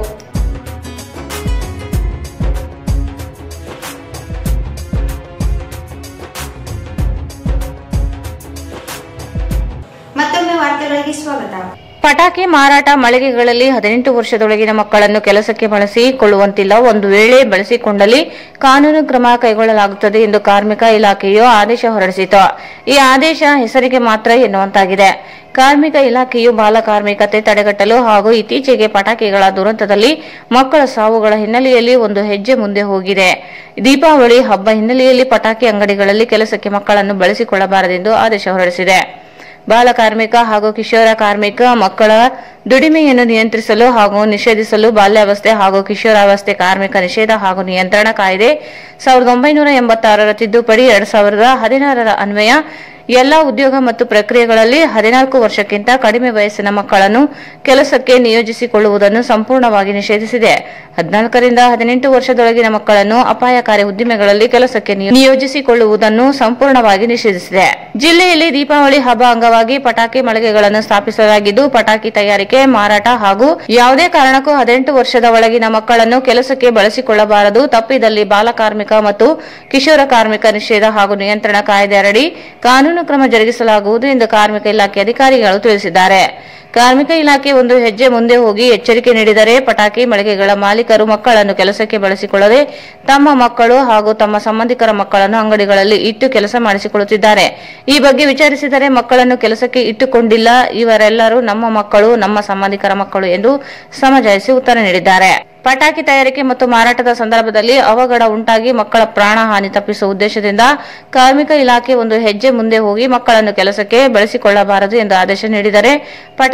ಮತ್ತೊಮ್ಮೆ ವಾರ್ತೆಗಳಿಗೆ ಸ್ವಾಗತ ಪಟಾಕಿ ಮಾರಾಟ ಮಳಿಗೆಗಳಲ್ಲಿ ಹದಿನೆಂಟು ವರ್ಷದೊಳಗಿನ ಮಕ್ಕಳನ್ನು ಕೆಲಸಕ್ಕೆ ಬಳಸಿಕೊಳ್ಳುವಂತಿಲ್ಲ ಒಂದು ವೇಳೆ ಬಳಸಿಕೊಂಡಲ್ಲಿ ಕಾನೂನು ಕ್ರಮ ಕೈಗೊಳ್ಳಲಾಗುತ್ತದೆ ಎಂದು ಕಾರ್ಮಿಕ ಇಲಾಖೆಯು ಆದೇಶ ಹೊರಡಿಸಿತು ಈ ಆದೇಶ ಹೆಸರಿಗೆ ಮಾತ್ರ ಎನ್ನುವಂತಾಗಿದೆ ಕಾರ್ಮಿಕ ಇಲಾಖೆಯು ಬಾಲ ಕಾರ್ಮಿಕತೆ ತಡೆಗಟ್ಟಲು ಹಾಗೂ ಇತ್ತೀಚೆಗೆ ಪಟಾಕಿಗಳ ದುರಂತದಲ್ಲಿ ಮಕ್ಕಳ ಸಾವುಗಳ ಹಿನ್ನೆಲೆಯಲ್ಲಿ ಒಂದು ಹೆಜ್ಜೆ ಮುಂದೆ ಹೋಗಿದೆ ದೀಪಾವಳಿ ಹಬ್ಬ ಹಿನ್ನೆಲೆಯಲ್ಲಿ ಪಟಾಕಿ ಅಂಗಡಿಗಳಲ್ಲಿ ಕೆಲಸಕ್ಕೆ ಮಕ್ಕಳನ್ನು ಬಳಸಿಕೊಳ್ಳಬಾರದೆಂದು ಆದೇಶ ಹೊರಡಿಸಿದೆ ಬಾಲ ಕಾರ್ಮಿಕ ಹಾಗೂ ಕಿಶೋರ ಕಾರ್ಮಿಕ ಮಕ್ಕಳ ದುಡಿಮೆಯನ್ನು ನಿಯಂತ್ರಿಸಲು ಹಾಗೂ ನಿಷೇಧಿಸಲು ಬಾಲ್ಯಾವಸ್ಥೆ ಹಾಗೂ ಕಿಶೋರಾವಸ್ಥೆ ಕಾರ್ಮಿಕ ನಿಷೇಧ ಹಾಗೂ ನಿಯಂತ್ರಣ ಕಾಯ್ದೆ ಸಾವಿರದ ಒಂಬೈನೂರ ಎಂಬತ್ತಾರರ ತಿದ್ದುಪಡಿ ಎರಡ್ ಸಾವಿರದ ಹದಿನಾರರ ಅನ್ವಯ ಎಲ್ಲಾ ಉದ್ಯೋಗ ಮತ್ತು ಪ್ರಕ್ರಿಯೆಗಳಲ್ಲಿ ಹದಿನಾಲ್ಕು ವರ್ಷಕ್ಕಿಂತ ಕಡಿಮೆ ವಯಸ್ಸಿನ ಮಕ್ಕಳನ್ನು ಕೆಲಸಕ್ಕೆ ನಿಯೋಜಿಸಿಕೊಳ್ಳುವುದನ್ನು ಸಂಪೂರ್ಣವಾಗಿ ನಿಷೇಧಿಸಿದೆ ಹದಿನಾಲ್ಕರಿಂದ ಹದಿನೆಂಟು ವರ್ಷದೊಳಗಿನ ಮಕ್ಕಳನ್ನು ಅಪಾಯಕಾರಿ ಉದ್ದಿಮೆಗಳಲ್ಲಿ ಕೆಲಸಕ್ಕೆ ನಿಯೋ- ನಿಯೋಜಿಸಿಕೊಳ್ಳುವುದನ್ನು ಸಂಪೂರ್ಣವಾಗಿ ನಿಷೇಧಿಸಿದೆ ಜಿಲ್ಲೆಯಲ್ಲಿ ದೀಪಾವಳಿ ಹಬ್ಬ ಅಂಗವಾಗಿ ಪಟಾಕಿ ಮಳಿಗೆಗಳನ್ನು ಸ್ಥಾಪಿಸಲಾಗಿದ್ದು ಪಟಾಕಿ ತಯಾರಿಕೆ ಮಾರಾಟ ಹಾಗೂ ಯಾವುದೇ ಕಾರಣಕ್ಕೂ ಹದಿನೆಂಟು ವರ್ಷದ ಒಳಗಿನ ಮಕ್ಕಳನ್ನು ಕೆಲಸಕ್ಕೆ ಬಳಸಿಕೊಳ್ಳಬಾರದು ತಪ್ಪಿದಲ್ಲಿ ಬಾಲ ಕಾರ್ಮಿಕ ಮತ್ತು ಕಿಶೋರ ಕಾರ್ಮಿಕ ನಿಷೇಧ ಹಾಗೂ ನಿಯಂತ್ರಣ ಕಾಯ್ದೆ ಅಡಿ ಕಾನೂನು ಕ್ರಮ ಜರುಗಿಸಲಾಗುವುದು ಎಂದು ಕಾರ್ಮಿಕ ಇಲಾಖೆ ಅಧಿಕಾರಿಗಳು ತಿಳಿಸಿದ್ದಾರೆ ಕಾರ್ಮಿಕ ಇಲಾಖೆ ಒಂದು ಹೆಜ್ಜೆ ಮುಂದೆ ಹೋಗಿ ಎಚ್ಚರಿಕೆ ನೀಡಿದರೆ ಪಟಾಕಿ ಮಳಿಗೆಗಳ ಮಾಲೀಕರು ಮಕ್ಕಳನ್ನು ಕೆಲಸಕ್ಕೆ ಬಳಸಿಕೊಳ್ಳದೆ ತಮ್ಮ ಮಕ್ಕಳು ಹಾಗೂ ತಮ್ಮ ಸಂಬಂಧಿಕರ ಮಕ್ಕಳನ್ನು ಅಂಗಡಿಗಳಲ್ಲಿ ಇಟ್ಟು ಕೆಲಸ ಮಾಡಿಸಿಕೊಳ್ಳುತ್ತಿದ್ದಾರೆ ಈ ಬಗ್ಗೆ ವಿಚಾರಿಸಿದರೆ ಮಕ್ಕಳನ್ನು ಕೆಲಸಕ್ಕೆ ಇಟ್ಟುಕೊಂಡಿಲ್ಲ ಇವರೆಲ್ಲರೂ ನಮ್ಮ ಮಕ್ಕಳು ನಮ್ಮ ಸಂಬಂಧಿಕರ ಮಕ್ಕಳು ಎಂದು ಸಮಜಾಯಿಸಿ ಉತ್ತರ ನೀಡಿದ್ದಾರೆ ಪಟಾಕಿ ತಯಾರಿಕೆ ಮತ್ತು ಮಾರಾಟದ ಸಂದರ್ಭದಲ್ಲಿ ಅವಘಡ ಉಂಟಾಗಿ ಮಕ್ಕಳ ಪ್ರಾಣ ಹಾನಿ ತಪ್ಪಿಸುವ ಉದ್ದೇಶದಿಂದ ಕಾರ್ಮಿಕ ಇಲಾಖೆ ಒಂದು ಹೆಜ್ಜೆ ಮುಂದೆ ಹೋಗಿ ಮಕ್ಕಳನ್ನು ಕೆಲಸಕ್ಕೆ ಬಳಸಿಕೊಳ್ಳಬಾರದು ಎಂದು ಆದೇಶ ನೀಡಿದರೆ ಪಟಾಕಿ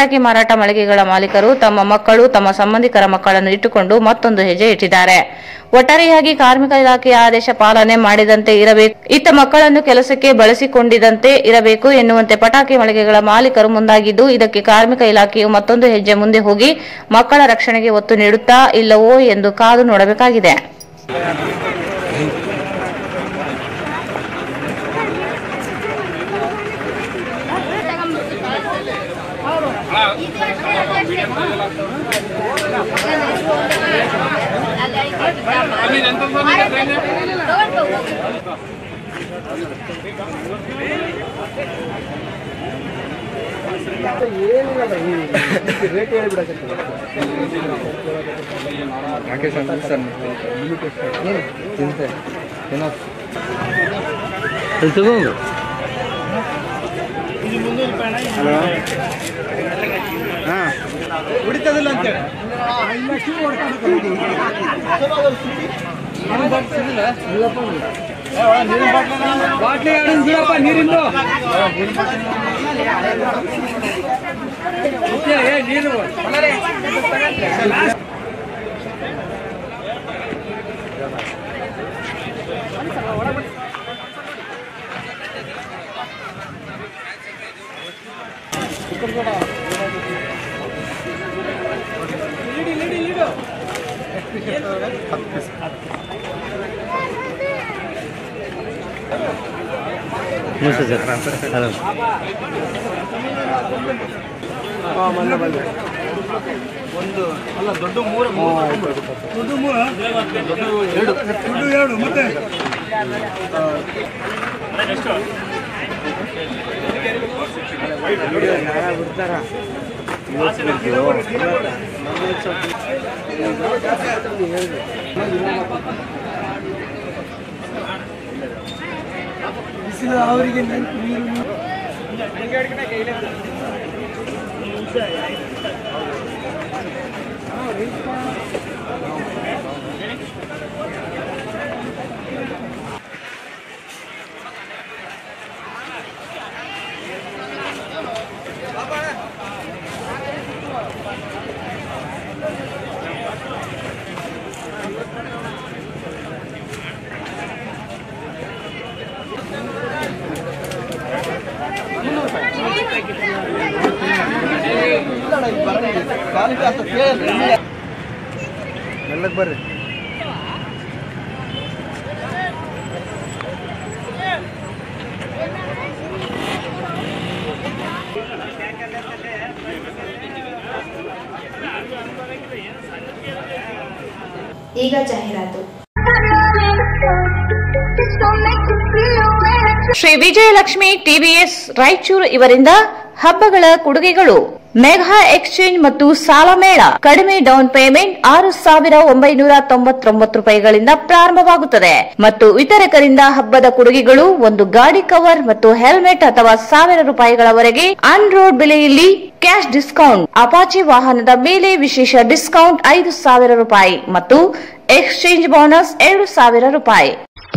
ಪಟಾಕಿ ಮಾರಾಟ ಮಳಿಗೆಗಳ ಮಾಲೀಕರು ತಮ್ಮ ಮಕ್ಕಳು ತಮ್ಮ ಸಂಬಂಧಿಕರ ಮಕ್ಕಳನ್ನು ಇಟ್ಟುಕೊಂಡು ಮತ್ತೊಂದು ಹೆಜ್ಜೆ ಇಟ್ಟಿದ್ದಾರೆ ಒಟ್ಟಾರೆಯಾಗಿ ಕಾರ್ಮಿಕ ಇಲಾಖೆಯ ಆದೇಶ ಪಾಲನೆ ಮಾಡಿದಂತೆ ಇರಬೇಕು ಇತ್ತ ಮಕ್ಕಳನ್ನು ಕೆಲಸಕ್ಕೆ ಬಳಸಿಕೊಂಡಿದಂತೆ ಇರಬೇಕು ಎನ್ನುವಂತೆ ಪಟಾಕಿ ಮಳಿಗೆಗಳ ಮಾಲೀಕರು ಮುಂದಾಗಿದ್ದು ಇದಕ್ಕೆ ಕಾರ್ಮಿಕ ಇಲಾಖೆಯು ಮತ್ತೊಂದು ಹೆಜ್ಜೆ ಮುಂದೆ ಹೋಗಿ ಮಕ್ಕಳ ರಕ್ಷಣೆಗೆ ಒತ್ತು ನೀಡುತ್ತಾ ಇಲ್ಲವೋ ಎಂದು ಕಾದು ನೋಡಬೇಕಾಗಿದೆ ದೊಡ್ಡ ಎರಡು ಮತ್ತೆ ಮೆಲ್ಲಕ್ ಬರ್ರಿ ಈಗ ಜಾಹೀರಾತು ಶ್ರೀ ವಿಜಯಲಕ್ಷ್ಮಿ ಟಿವಿಎಸ್ ರಾಯಚೂರು ಇವರಿಂದ ಹಬ್ಬಗಳ ಕೊಡುಗೆಗಳು ಮೆಗಾ ಎಕ್ಸ್ಚೇಂಜ್ ಮತ್ತು ಸಾಲ ಮೇಳ ಕಡಿಮೆ ಡೌನ್ ಪೇಮೆಂಟ್ ಆರು ಸಾವಿರ ಒಂಬೈನೂರ ತೊಂಬತ್ತೊಂಬತ್ತು ರೂಪಾಯಿಗಳಿಂದ ಪ್ರಾರಂಭವಾಗುತ್ತದೆ ಮತ್ತು ವಿತರಕರಿಂದ ಹಬ್ಬದ ಕೊಡುಗೆಗಳು ಒಂದು ಗಾಡಿ ಕವರ್ ಮತ್ತು ಹೆಲ್ಮೆಟ್ ಅಥವಾ ಸಾವಿರ ರೂಪಾಯಿಗಳವರೆಗೆ ಆನ್ ರೋಡ್ ಬೆಲೆಯಲ್ಲಿ ಕ್ಯಾಶ್ ಡಿಸ್ಕೌಂಟ್ ಅಪಾಚಿ ವಾಹನದ ಮೇಲೆ ವಿಶೇಷ ಡಿಸ್ಕೌಂಟ್ ಐದು ಸಾವಿರ ರೂಪಾಯಿ ಮತ್ತು ಎಕ್ಸ್ಚೇಂಜ್ ಬೋನಸ್ ಎರಡು ಸಾವಿರ ರೂಪಾಯಿ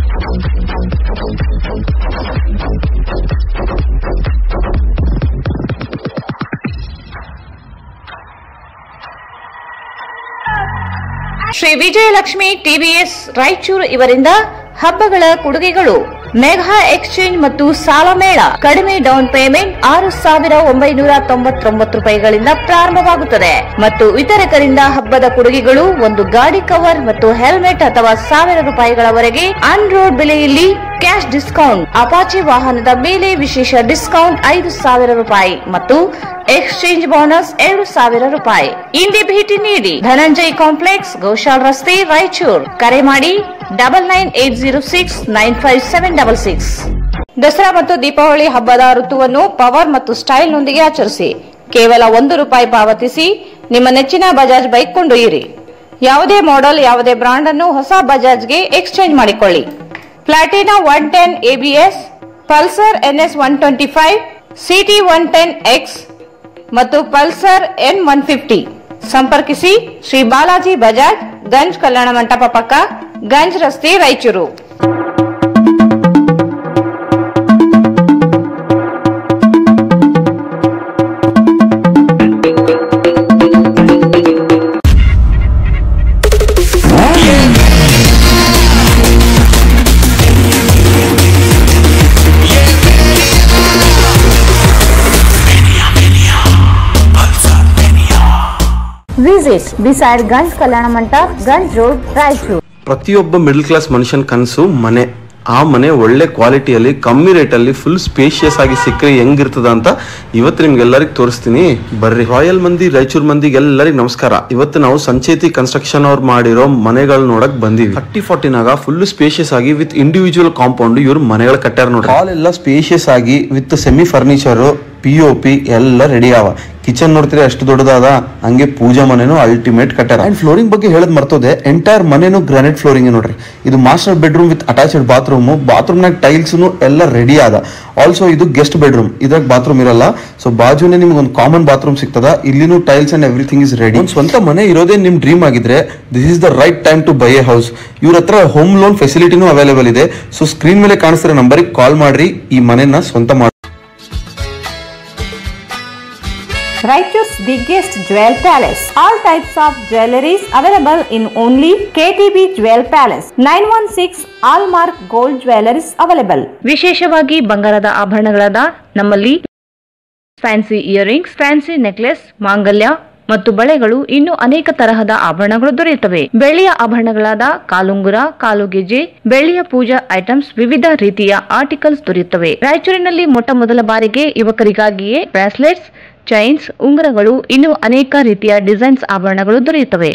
ಶ್ರೀ ವಿಜಯಲಕ್ಷ್ಮಿ ಟಿವಿಎಸ್ ರಾಯಚೂರು ಇವರಿಂದ ಹಬ್ಬಗಳ ಕೊಡುಗೆಗಳು ಮೆಗಾ ಎಕ್ಸ್ಚೇಂಜ್ ಮತ್ತು ಸಾಲ ಮೇಳ ಕಡಿಮೆ ಡೌನ್ ಪೇಮೆಂಟ್ ಆರು ಸಾವಿರ ಒಂಬೈನೂರ ತೊಂಬತ್ತೊಂಬತ್ತು ರೂಪಾಯಿಗಳಿಂದ ಪ್ರಾರಂಭವಾಗುತ್ತದೆ ಮತ್ತು ವಿತರಕರಿಂದ ಹಬ್ಬದ ಕೊಡುಗೆಗಳು ಒಂದು ಗಾಡಿ ಕವರ್ ಮತ್ತು ಹೆಲ್ಮೆಟ್ ಅಥವಾ ಸಾವಿರ ರೂಪಾಯಿಗಳವರೆಗೆ ಆನ್ ರೋಡ್ ಬೆಲೆಯಲ್ಲಿ ಕ್ಯಾಶ್ ಡಿಸ್ಕೌಂಟ್ ಅಪಾಚಿ ವಾಹನದ ಮೇಲೆ ವಿಶೇಷ ಡಿಸ್ಕೌಂಟ್ ಐದು ಸಾವಿರ ರೂಪಾಯಿ ಮತ್ತು ಎಕ್ಸ್ಚೇಂಜ್ ಬೋನಸ್ ಎರಡು ಸಾವಿರ ರೂಪಾಯಿ ಇಂದೇ ಭೇಟಿ ನೀಡಿ ಧನಂಜಯ್ ಕಾಂಪ್ಲೆಕ್ಸ್ ಗೋಶಾಲ್ ರಸ್ತೆ ರಾಯಚೂರ್ ಕರೆ ಮಾಡಿ double nine eight zero six nine five seven double six Dasara ಮತ್ತು ದೀಪಾವಳಿ ಹಬ್ಬದ ಋತುವನ್ನು ಪವರ್ ಮತ್ತು ಸ್ಟೈಲ್ ನೊಂದಿಗೆ ಆಚರಿಸಿ ಕೇವಲ ಒಂದು ರೂಪಾಯಿ ಪಾವತಿಸಿ ನಿಮ್ಮ ನೆಚ್ಚಿನ ಬಜಾಜ್ ಬೈಕ್ ಕೊಂಡೊಯ್ಯಿರಿ ಯಾವುದೇ ಮಾಡೆಲ್ ಯಾವುದೇ ಬ್ರಾಂಡ್ ಅನ್ನು ಹೊಸ ಬಜಾಜ್ಗೆ ಎಕ್ಸ್ಚೇಂಜ್ ಮಾಡಿಕೊಳ್ಳಿ Platina one ten ABS Pulsar NS one twenty five CT one ten X ಮತ್ತು ಪಲ್ಸರ್ ಎನ್ ಒನ್ ಫಿಫ್ಟಿ ಸಂಪರ್ಕಿಸಿ ಶ್ರೀ ಬಾಲಾಜಿ ಬಜಾಜ್ ಗಂಜ್ ಕಲ್ಯಾಣ ಮಂಟಪ ಪಕ್ಕ ಗಂಜ್ ರಸ್ತೆ Raichur Visit beside Ganj Kalyana Mandap, Ganj Road, Raichur. ಪ್ರತಿಯೊಬ್ಬ ಮಿಡಲ್ ಕ್ಲಾಸ್ ಮನುಷ್ಯನ ಕನಸು ಮನೆ ಆ ಮನೆ ಒಳ್ಳೆ ಕ್ವಾಲಿಟಿಯಲ್ಲಿ ಕಮ್ಮಿ ರೇಟಲ್ಲಿ ಫುಲ್ ಸ್ಪೇಷಿಯಸ್ ಆಗಿ ಸಿಕ್ಕರೆ ಹೆಂಗಿರ್ತದ ಅಂತ ಇವತ್ತು ನಿಮ್ಗೆಲ್ಲರಿಗೆ ತೋರಿಸ್ತೀನಿ ಬರ್ರಿ ರಾಯಲ್ ಮಂದಿ ರಾಯಚೂರ್ ಮಂದಿಗೆ ಎಲ್ಲರಿಗೂ ನಮಸ್ಕಾರ ಇವತ್ತು ನಾವು ಸಂಚೇತಿ ಕನ್ಸ್ಟ್ರಕ್ಷನ್ ಅವ್ರು ಮಾಡಿರೋ ಮನೆಗಳು ನೋಡಕ್ ಬಂದಿವಿ ಥರ್ಟಿ ಫಾರ್ಟಿನಾಗ ಫುಲ್ ಸ್ಪೇಷಿಯಸ್ ಆಗಿ ವಿತ್ ಇಂಡಿವಿಜುವಲ್ ಕಾಂಪೌಂಡ್ ಇವ್ರು ಮನೆಗಳು ಕಟ್ಟಾರ ನೋಡ್ರಿ ಹಾಲ್ ಎಲ್ಲ ಸ್ಪೇಷಿಯಸ್ ಆಗಿ with semi furniture P O P ಎಲ್ಲ ರೆಡಿ ಆವ ಕಿಚನ್ ನೋಡ್ತೀರಿ ಅಷ್ಟು ದೊಡ್ಡದಾದ ಹಂಗೆ ಪೂಜಾ ಮನೆನೂ ಅಲ್ಟಿಮೇಟ್ ಕಟ್ಟಾರ ಅಂಡ್ ಫ್ಲೋರಿಂಗ್ ಬಗ್ಗೆ ಹೇಳದ್ ಮರ್ತೋದೆ ಎಂಟೈರ್ ಮನೆನೂ ಗ್ರಾನೈಟ್ ಫ್ಲೋರಿಂಗ್ ನೋಡ್ರಿ ಇದು master bedroom with attached bathroom ಬಾತ್ರೂಮ್ನಾಗ ಟೈಲ್ಸ್ ಎಲ್ಲ ರೆಡಿ ಆದ ಆಲ್ಸೋ ಇದು ಗೆಸ್ಟ್ ಬೆಡ್ರೂಮ್ ಇದ್ರಾಗ ಬಾತ್ರೂಮ್ ಇರಲ್ಲ ಸೊ ಬಾಜುನೇ ನಿಮ್ಗೆ ಒಂದು ಕಾಮನ್ ಬಾತ್ರೂಮ್ ಸಿಗ್ತದ ಇಲ್ಲಿನೂ tiles and everything is ready ಒಂದು ಸ್ವಂತ ಮನೆ ಇರೋದೇ ನಿಮ್ ಡ್ರೀಮ್ ಆಗಿದ್ರೆ this is the right time to buy a house ಇವ್ರ ಹತ್ರ ಹೋಮ್ ಲೋನ್ ಫೆಸಿಲಿಟಿನೂ ಅವೈಲೇಬಲ್ ಇದೆ ಸೊ ಸ್ಕ್ರೀನ್ ಮೇಲೆ ಕಾಣಿಸ್ತಿರೋ ನಂಬರಿಗೆ ಕಾಲ್ ಮಾಡ್ರಿ ಈ ಮನೆನ ಸ್ವಂತ ಮಾಡಿ Raichur's biggest jewel palace. All types of jewelries available in only KTB Jewel Palace. 916 Allmark Gold Jewelries available. ವಿಶೇಷವಾಗಿ ಬಂಗಾರದ ಆಭರಣಗಳಾದ ನಮ್ಮಲ್ಲಿ ಫ್ಯಾನ್ಸಿ ಇಯರಿಂಗ್ಸ್ ಫ್ಯಾನ್ಸಿ ನೆಕ್ಲೆಸ್ ಮಾಂಗಲ್ಯ ಮತ್ತು ಬಳೆಗಳು ಇನ್ನು ಅನೇಕ ತರಹದ ಆಭರಣಗಳು ದೊರೆಯುತ್ತವೆ ಬೆಳ್ಳಿಯ ಆಭರಣಗಳಾದ ಕಾಲುಂಗುರ ಕಾಲುಗೆಜೆ ಬೆಳ್ಳಿಯ ಪೂಜಾ ಐಟಮ್ಸ್ ವಿವಿಧ ರೀತಿಯ ಆರ್ಟಿಕಲ್ಸ್ ದೊರೆಯುತ್ತವೆ ರಾಯಚೂರಿನಲ್ಲಿ ಮೊಟ್ಟ ಮೊದಲ ಬಾರಿಗೆ ಯುವಕರಿಗಾಗಿಯೇ ಬ್ರಾಸ್ಲೆಟ್ಸ್ ಚೈನ್ಸ್ ಉಂಗುರಗಳು ಇನ್ನು ಅನೇಕ ರೀತಿಯ ಡಿಸೈನ್ಸ್ ಆಭರಣಗಳು ದೊರೆಯುತ್ತವೆ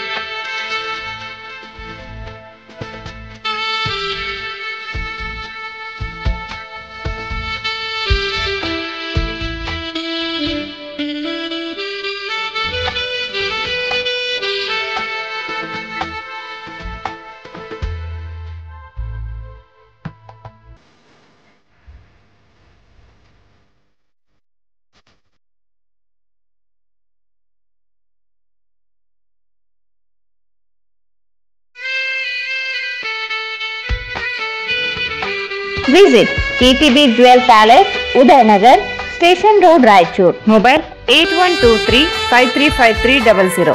Visit KTB Jewel Palace, Udayanagar, Station Road, Raichur. Mobile 8123 535300.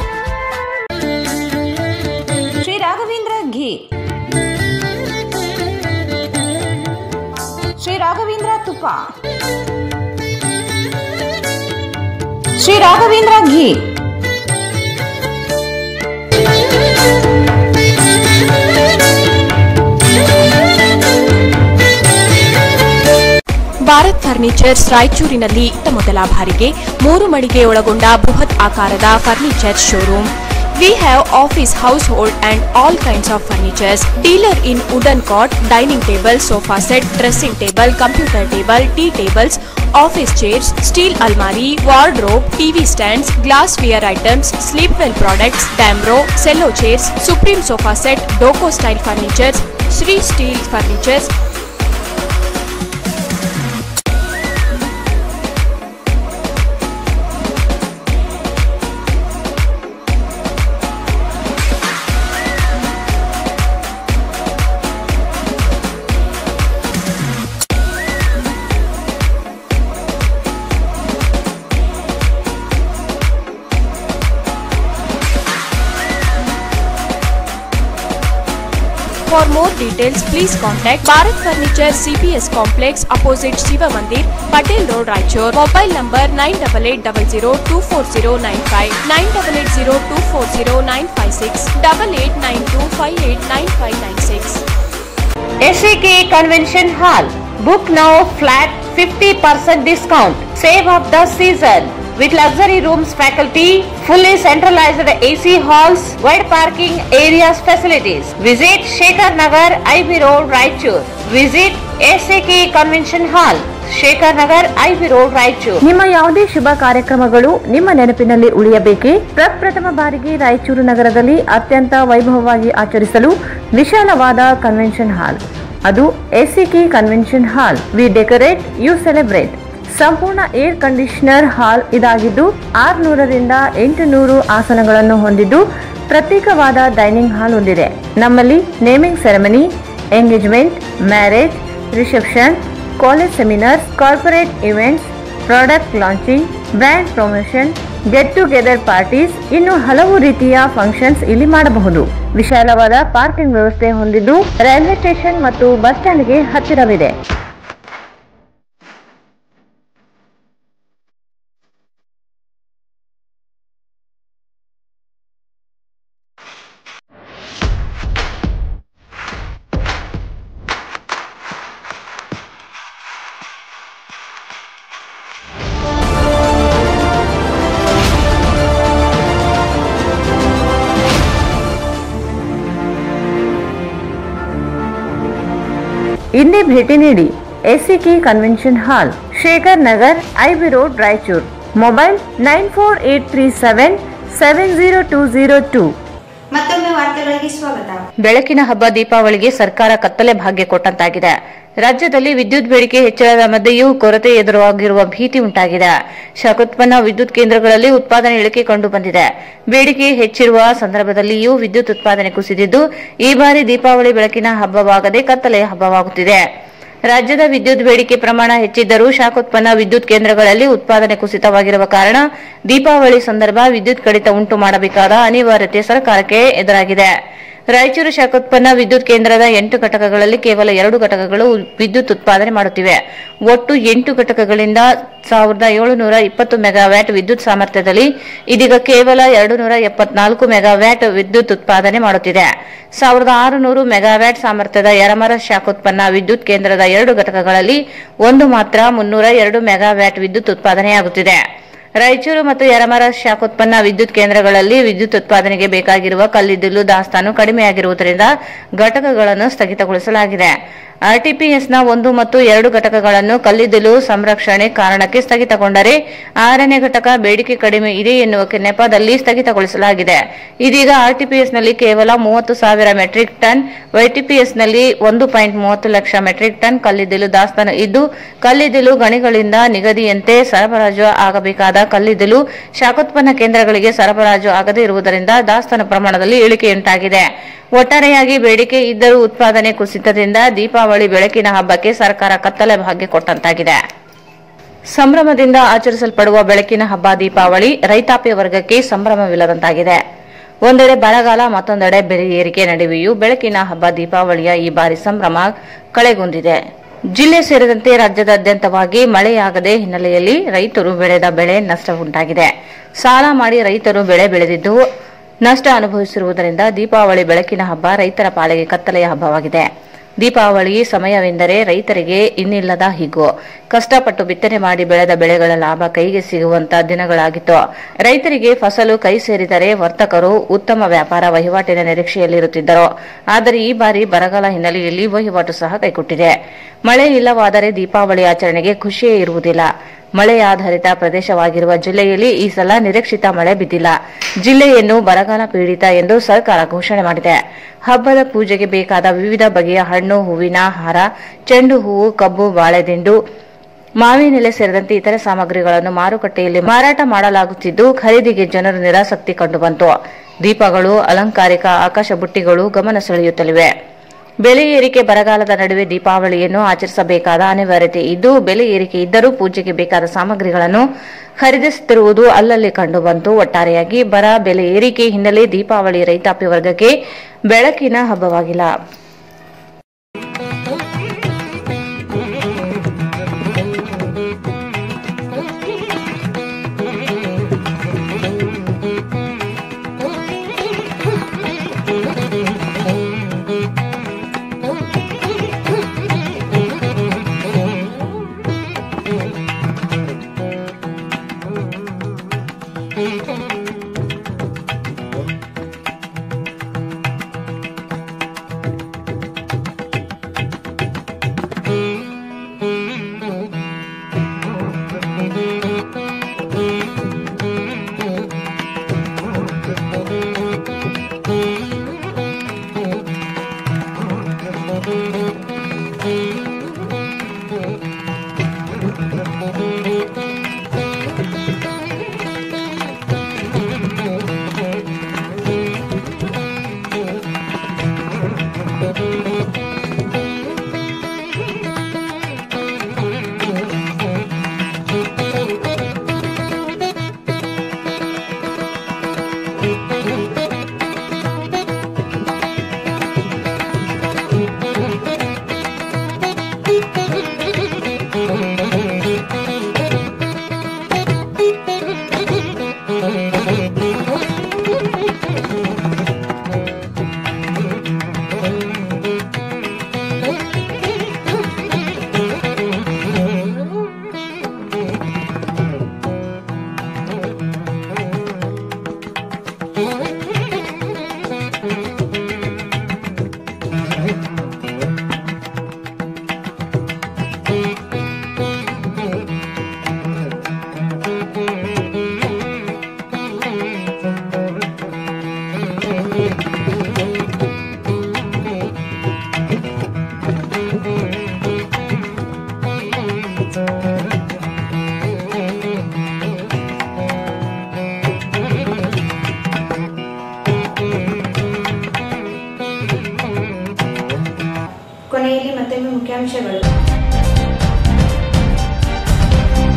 Shri Raghavendra ghee Shri Raghavendra ತುಪ್ಪ ಶ್ರೀ ರಾಘವೇಂದ್ರ ಘೀ ಭಾರತ್ ಫರ್ನಿಚರ್ಸ್ ರಾಯಚೂರಿನಲ್ಲಿ ಇತ್ತ ಮೊದಲ ಬಾರಿಗೆ ಮೂರು ಮಳಿಗೆ ಒಳಗೊಂಡ ಬೃಹತ್ ಆಕಾರದ furniture showroom we have office household and all kinds of furnitures dealer in wooden cot dining table sofa set dressing table computer table tea tables office chairs steel ಅಲ್ಮಾರಿ wardrobe TV stands glassware items Sleepwell products Damro Cello chairs Supreme sofa set Doco style furnitures Shri steel furnitures For more details, please contact Bharat Furniture CPS Complex opposite Shiva Mandir, Patel Road, Raichur. Mobile number 9880240959, 9880240956, 8892589596. SAK Convention Hall. Book now flat 50% discount. Save of the season. With luxury rooms, faculty, fully centralized AC halls, wide parking areas facilities. Visit Shekhar Nagar, IB Road, Raichur. Visit SAK Convention Hall. Shekhar Nagar IB road Raichur ನಿಮ್ಮ ಯಾವುದೇ ಶುಭ ಕಾರ್ಯಕ್ರಮಗಳು ನಿಮ್ಮ ನೆನಪಿನಲ್ಲಿ ಉಳಿಯಬೇಕೇ ಪ್ರಪ್ರಥಮ ಬಾರಿಗೆ ರಾಯಚೂರು ನಗರದಲ್ಲಿ ಅತ್ಯಂತ ವೈಭವವಾಗಿ ಆಚರಿಸಲು ವಿಶಾಲವಾದ ಕನ್ವೆನ್ಷನ್ ಹಾಲ್ ಅದು SCK convention hall we decorate you celebrate ಸಂಪೂರ್ಣ ಏರ್ ಕಂಡೀಷನರ್ ಹಾಲ್ ಇದಾಗಿದ್ದು ಆರುನೂರರಿಂದ ಎಂಟುನೂರು ಆಸನಗಳನ್ನು ಹೊಂದಿದ್ದು ಪ್ರತ್ಯೇಕವಾದ ಡೈನಿಂಗ್ ಹಾಲ್ ಹೊಂದಿದೆ ನಮ್ಮಲ್ಲಿ naming ceremony engagement marriage reception college seminars corporate events product launching brand promotion get together parties ಇನ್ನು ಹಲವು ರೀತಿಯ ಫಂಕ್ಷನ್ಸ್ ಇಲ್ಲಿ ಮಾಡಬಹುದು ವಿಶಾಲವಾದ ಪಾರ್ಕಿಂಗ್ ವ್ಯವಸ್ಥೆ ಹೊಂದಿದ್ದು ರೈಲ್ವೆ ಸ್ಟೇಷನ್ ಮತ್ತು ಬಸ್ ಸ್ಟ್ಯಾಂಡ್ಗೆ ಹತ್ತಿರವಿದೆ ಇಂದೇ ಭೇಟಿ ನೀಡಿ SCK convention hall Shekhar Nagar IB road Raichur mobile nine four eight three seven seven zero two zero two ಮತ್ತೊಮ್ಮೆ ವಾರ್ತೆಗಳಿಗೆ ಸ್ವಾಗತ ಬೆಳಕಿನ ಹಬ್ಬ ದೀಪಾವಳಿಗೆ ಸರ್ಕಾರ ಕತ್ತಲೆ ಭಾಗ್ಯ ಕೊಟ್ಟಂತಾಗಿದೆ ರಾಜ್ಯದಲ್ಲಿ ವಿದ್ಯುತ್ ಬೇಡಿಕೆ ಹೆಚ್ಚಳದ ಮಧ್ಯೆಯೂ ಕೊರತೆ ಎದುರಾಗಿರುವ ಭೀತಿ ಉಂಟಾಗಿದೆ ಶಾಖೋತ್ಪನ್ನ ವಿದ್ಯುತ್ ಕೇಂದ್ರಗಳಲ್ಲಿ ಉತ್ಪಾದನೆ ಇಳಿಕೆ ಕಂಡು ಬಂದಿದೆ ಬೇಡಿಕೆ ಹೆಚ್ಚಿರುವ ಸಂದರ್ಭದಲ್ಲಿಯೂ ವಿದ್ಯುತ್ ಉತ್ಪಾದನೆ ಕುಸಿದಿದ್ದು ಈ ಬಾರಿ ದೀಪಾವಳಿ ಬೆಳಕಿನ ಹಬ್ಬವಾಗದೆ ಕತ್ತಲೆಯ ಹಬ್ಬವಾಗುತ್ತಿದೆ ರಾಜ್ಯದ ವಿದ್ಯುತ್ ಬೇಡಿಕೆ ಪ್ರಮಾಣ ಹೆಚ್ಚಿದ್ದರೂ ಶಾಖೋತ್ಪನ್ನ ವಿದ್ಯುತ್ ಕೇಂದ್ರಗಳಲ್ಲಿ ಉತ್ಪಾದನೆ ಕುಸಿತವಾಗಿರುವ ಕಾರಣ ದೀಪಾವಳಿ ಸಂದರ್ಭ ವಿದ್ಯುತ್ ಕಡಿತ ಉಂಟು ಮಾಡಬೇಕಾದ ಅನಿವಾರ್ಯತೆ ಸರ್ಕಾರಕ್ಕೆ ಎದುರಾಗಿದೆ ರಾಯಚೂರು ಶಾಖೋತ್ಪನ್ನ ವಿದ್ಯುತ್ ಕೇಂದ್ರದ ಎಂಟು ಘಟಕಗಳಲ್ಲಿ ಕೇವಲ ಎರಡು ಘಟಕಗಳು ವಿದ್ಯುತ್ ಉತ್ಪಾದನೆ ಮಾಡುತ್ತಿವೆ ಒಟ್ಟು ಎಂಟು ಘಟಕಗಳಿಂದ ಸಾವಿರದ ಏಳುನೂರ ಇಪ್ಪತ್ತು ಮೆಗಾವ್ಯಾಟ್ ವಿದ್ಯುತ್ ಸಾಮರ್ಥ್ಯದಲ್ಲಿ ಇದೀಗ ಕೇವಲ ಎರಡು ನೂರ ಎಪ್ಪತ್ನಾಲ್ಕು ಮೆಗಾವ್ಯಾಟ್ ವಿದ್ಯುತ್ ಉತ್ಪಾದನೆ ಮಾಡುತ್ತಿದೆ ಸಾವಿರದ ಆರುನೂರು ಮೆಗಾವ್ಯಾಟ್ ಸಾಮರ್ಥ್ಯದ ಯರಮರ ಶಾಖೋತ್ಪನ್ನ ವಿದ್ಯುತ್ ಕೇಂದ್ರದ ಎರಡು ಘಟಕಗಳಲ್ಲಿ ಒಂದು ಮಾತ್ರ ಮುನ್ನೂರ ಎರಡು ಮೆಗಾವ್ಯಾಟ್ ವಿದ್ಯುತ್ ಉತ್ಪಾದನೆಯಾಗುತ್ತಿದೆ ರಾಯಚೂರು ಮತ್ತು ಯರಮರ ಶಾಖೋತ್ಪನ್ನ ವಿದ್ಯುತ್ ಕೇಂದ್ರಗಳಲ್ಲಿ ವಿದ್ಯುತ್ ಉತ್ಪಾದನೆಗೆ ಬೇಕಾಗಿರುವ ಕಲ್ಲಿದ್ದಲು ದಾಸ್ತಾನು ಕಡಿಮೆಯಾಗಿರುವುದರಿಂದ ಘಟಕಗಳನ್ನು ಸ್ಥಗಿತಗೊಳಿಸಲಾಗಿದೆ ಆರ್ಟಿಪಿಎಸ್ನ ಒಂದು ಮತ್ತು ಎರಡು ಘಟಕಗಳನ್ನು ಕಲ್ಲಿದ್ದಲು ಸಂರಕ್ಷಣೆ ಕಾರಣಕ್ಕೆ ಸ್ಥಗಿತಗೊಂಡರೆ ಆರನೇ ಘಟಕ ಬೇಡಿಕೆ ಕಡಿಮೆ ಇದೆ ಎನ್ನುವ ನೆಪದಲ್ಲಿ ಸ್ಥಗಿತಗೊಳಿಸಲಾಗಿದೆ ಇದೀಗ ಆರ್ಟಿಪಿಎಸ್ನಲ್ಲಿ ಕೇವಲ ಮೂವತ್ತು ಸಾವಿರ ಮೆಟ್ರಿಕ್ ಟನ್ ವೈಟಿಪಿಎಸ್ನಲ್ಲಿ ಒಂದು ಪಾಯಿಂಟ್ ಮೂವತ್ತು ಲಕ್ಷ ಮೆಟ್ರಿಕ್ ಟನ್ ಕಲ್ಲಿದ್ದಲು ದಾಸ್ತಾನು ಇದ್ದು ಕಲ್ಲಿದ್ದಲು ಗಣಿಗಳಿಂದ ನಿಗದಿಯಂತೆ ಸರಬರಾಜು ಆಗಬೇಕಾದ ಕಲ್ಲಿದ್ದಲು ಶಾಖೋತ್ಪನ್ನ ಕೇಂದ್ರಗಳಿಗೆ ಸರಬರಾಜು ಆಗದೇ ಇರುವುದರಿಂದ ದಾಸ್ತಾನು ಪ್ರಮಾಣದಲ್ಲಿ ಇಳಿಕೆಯುಂಟಾಗಿದೆ ಒಟ್ಟಾರೆಯಾಗಿ ಬೇಡಿಕೆ ಇದ್ದರೂ ಉತ್ಪಾದನೆ ಕುಸಿತದಿಂದ ದೀಪಾವಳಿ ಬೆಳಕಿನ ಹಬ್ಬಕ್ಕೆ ಸರ್ಕಾರ ಕತ್ತಲೆ ಭಾಗ್ಯ ಕೊಟ್ಟಂತಾಗಿದೆ ಸಂಭ್ರಮದಿಂದ ಆಚರಿಸಲ್ಪಡುವ ಬೆಳಕಿನ ಹಬ್ಬ ದೀಪಾವಳಿ ರೈತಾಪಿ ವರ್ಗಕ್ಕೆ ಸಂಭ್ರಮವಿಲ್ಲದಂತಾಗಿದೆ ಒಂದೆಡೆ ಬರಗಾಲ ಮತ್ತೊಂದೆಡೆ ಬೆಲೆ ಏರಿಕೆ ನಡುವೆಯೂ ಬೆಳಕಿನ ಹಬ್ಬ ದೀಪಾವಳಿಯ ಈ ಬಾರಿ ಸಂಭ್ರಮ ಕಳೆಗುಂದಿದೆ ಜಿಲ್ಲೆ ಸೇರಿದಂತೆ ರಾಜ್ಯದಾದ್ಯಂತವಾಗಿ ಮಳೆಯಾಗದೆ ಹಿನ್ನೆಲೆಯಲ್ಲಿ ರೈತರು ಬೆಳೆದ ಬೆಳೆ ನಷ್ಟ ಉಂಟಾಗಿದೆ ಸಾಲ ಮಾಡಿ ರೈತರು ಬೆಳೆ ಬೆಳೆದಿದ್ದು ನಷ್ಟ ಅನುಭವಿಸಿರುವುದರಿಂದ ದೀಪಾವಳಿ ಬೆಳಕಿನ ಹಬ್ಬ ರೈತರ ಪಾಲಿಗೆ ಕತ್ತಲೆಯ ಹಬ್ಬವಾಗಿದೆ ದೀಪಾವಳಿ ಸಮಯವೆಂದರೆ ರೈತರಿಗೆ ಇನ್ನಿಲ್ಲದ ಹಿಗ್ಗು ಕಷ್ಟಪಟ್ಟು ಬಿತ್ತನೆ ಮಾಡಿ ಬೆಳೆದ ಬೆಳೆಗಳ ಲಾಭ ಕೈಗೆ ಸಿಗುವಂತ ದಿನಗಳಾಗಿತ್ತು ರೈತರಿಗೆ ಫಸಲು ಕೈ ಸೇರಿದರೆ ವರ್ತಕರು ಉತ್ತಮ ವ್ಯಾಪಾರ ವಹಿವಾಟಿನ ನಿರೀಕ್ಷೆಯಲ್ಲಿರುತ್ತಿದ್ದರು ಆದರೆ ಈ ಬಾರಿ ಬರಗಾಲ ಹಿನ್ನೆಲೆಯಲ್ಲಿ ವಹಿವಾಟು ಸಹ ಕೈಕೊಟ್ಟಿದೆ ಮಳೆ ಇಲ್ಲವಾದರೆ ದೀಪಾವಳಿ ಆಚರಣೆಗೆ ಖುಷಿಯೇ ಇರುವುದಿಲ್ಲ ಮಳೆ ಆಧಾರಿತ ಪ್ರದೇಶವಾಗಿರುವ ಜಿಲ್ಲೆಯಲ್ಲಿ ಈ ಸಲ ನಿರೀಕ್ಷಿತ ಮಳೆ ಬಿದ್ದಿಲ್ಲ ಜಿಲ್ಲೆಯನ್ನು ಬರಗಾಲ ಪೀಡಿತ ಎಂದು ಸರ್ಕಾರ ಘೋಷಣೆ ಮಾಡಿದೆ ಹಬ್ಬದ ಪೂಜೆಗೆ ಬೇಕಾದ ವಿವಿಧ ಬಗೆಯ ಹಣ್ಣು ಹೂವಿನ ಹಾರ ಚೆಂಡು ಹೂವು ಕಬ್ಬು ಬಾಳೆದಿಂಡು ಮಾವಿನೆಲೆ ಸೇರಿದಂತೆ ಇತರೆ ಸಾಮಗ್ರಿಗಳನ್ನು ಮಾರುಕಟ್ಟೆಯಲ್ಲಿ ಮಾರಾಟ ಮಾಡಲಾಗುತ್ತಿದ್ದು ಖರೀದಿಗೆ ಜನರು ನಿರಾಸಕ್ತಿ ಕಂಡುಬಂತು ದೀಪಗಳು ಅಲಂಕಾರಿಕ ಆಕಾಶ ಬುಟ್ಟಿಗಳು ಗಮನ ಸೆಳೆಯುತ್ತಲಿವೆ ಬೆಲೆ ಏರಿಕೆ ಬರಗಾಲದ ನಡುವೆ ದೀಪಾವಳಿಯನ್ನು ಆಚರಿಸಬೇಕಾದ ಅನಿವಾರ್ಯತೆ ಇದ್ದು ಬೆಲೆ ಏರಿಕೆ ಇದ್ದರೂ ಪೂಜೆಗೆ ಬೇಕಾದ ಸಾಮಗ್ರಿಗಳನ್ನು ಖರೀದಿಸುತ್ತಿರುವುದು ಅಲ್ಲಲ್ಲಿ ಕಂಡುಬಂತು ಒಟ್ಟಾರೆಯಾಗಿ ಬರ ಬೆಲೆ ಏರಿಕೆ ಹಿನ್ನೆಲೆ ದೀಪಾವಳಿ ರೈತಾಪಿ ವರ್ಗಕ್ಕೆ ಬೆಳಕಿನ ಹಬ್ಬವಾಗಿಲ್ಲ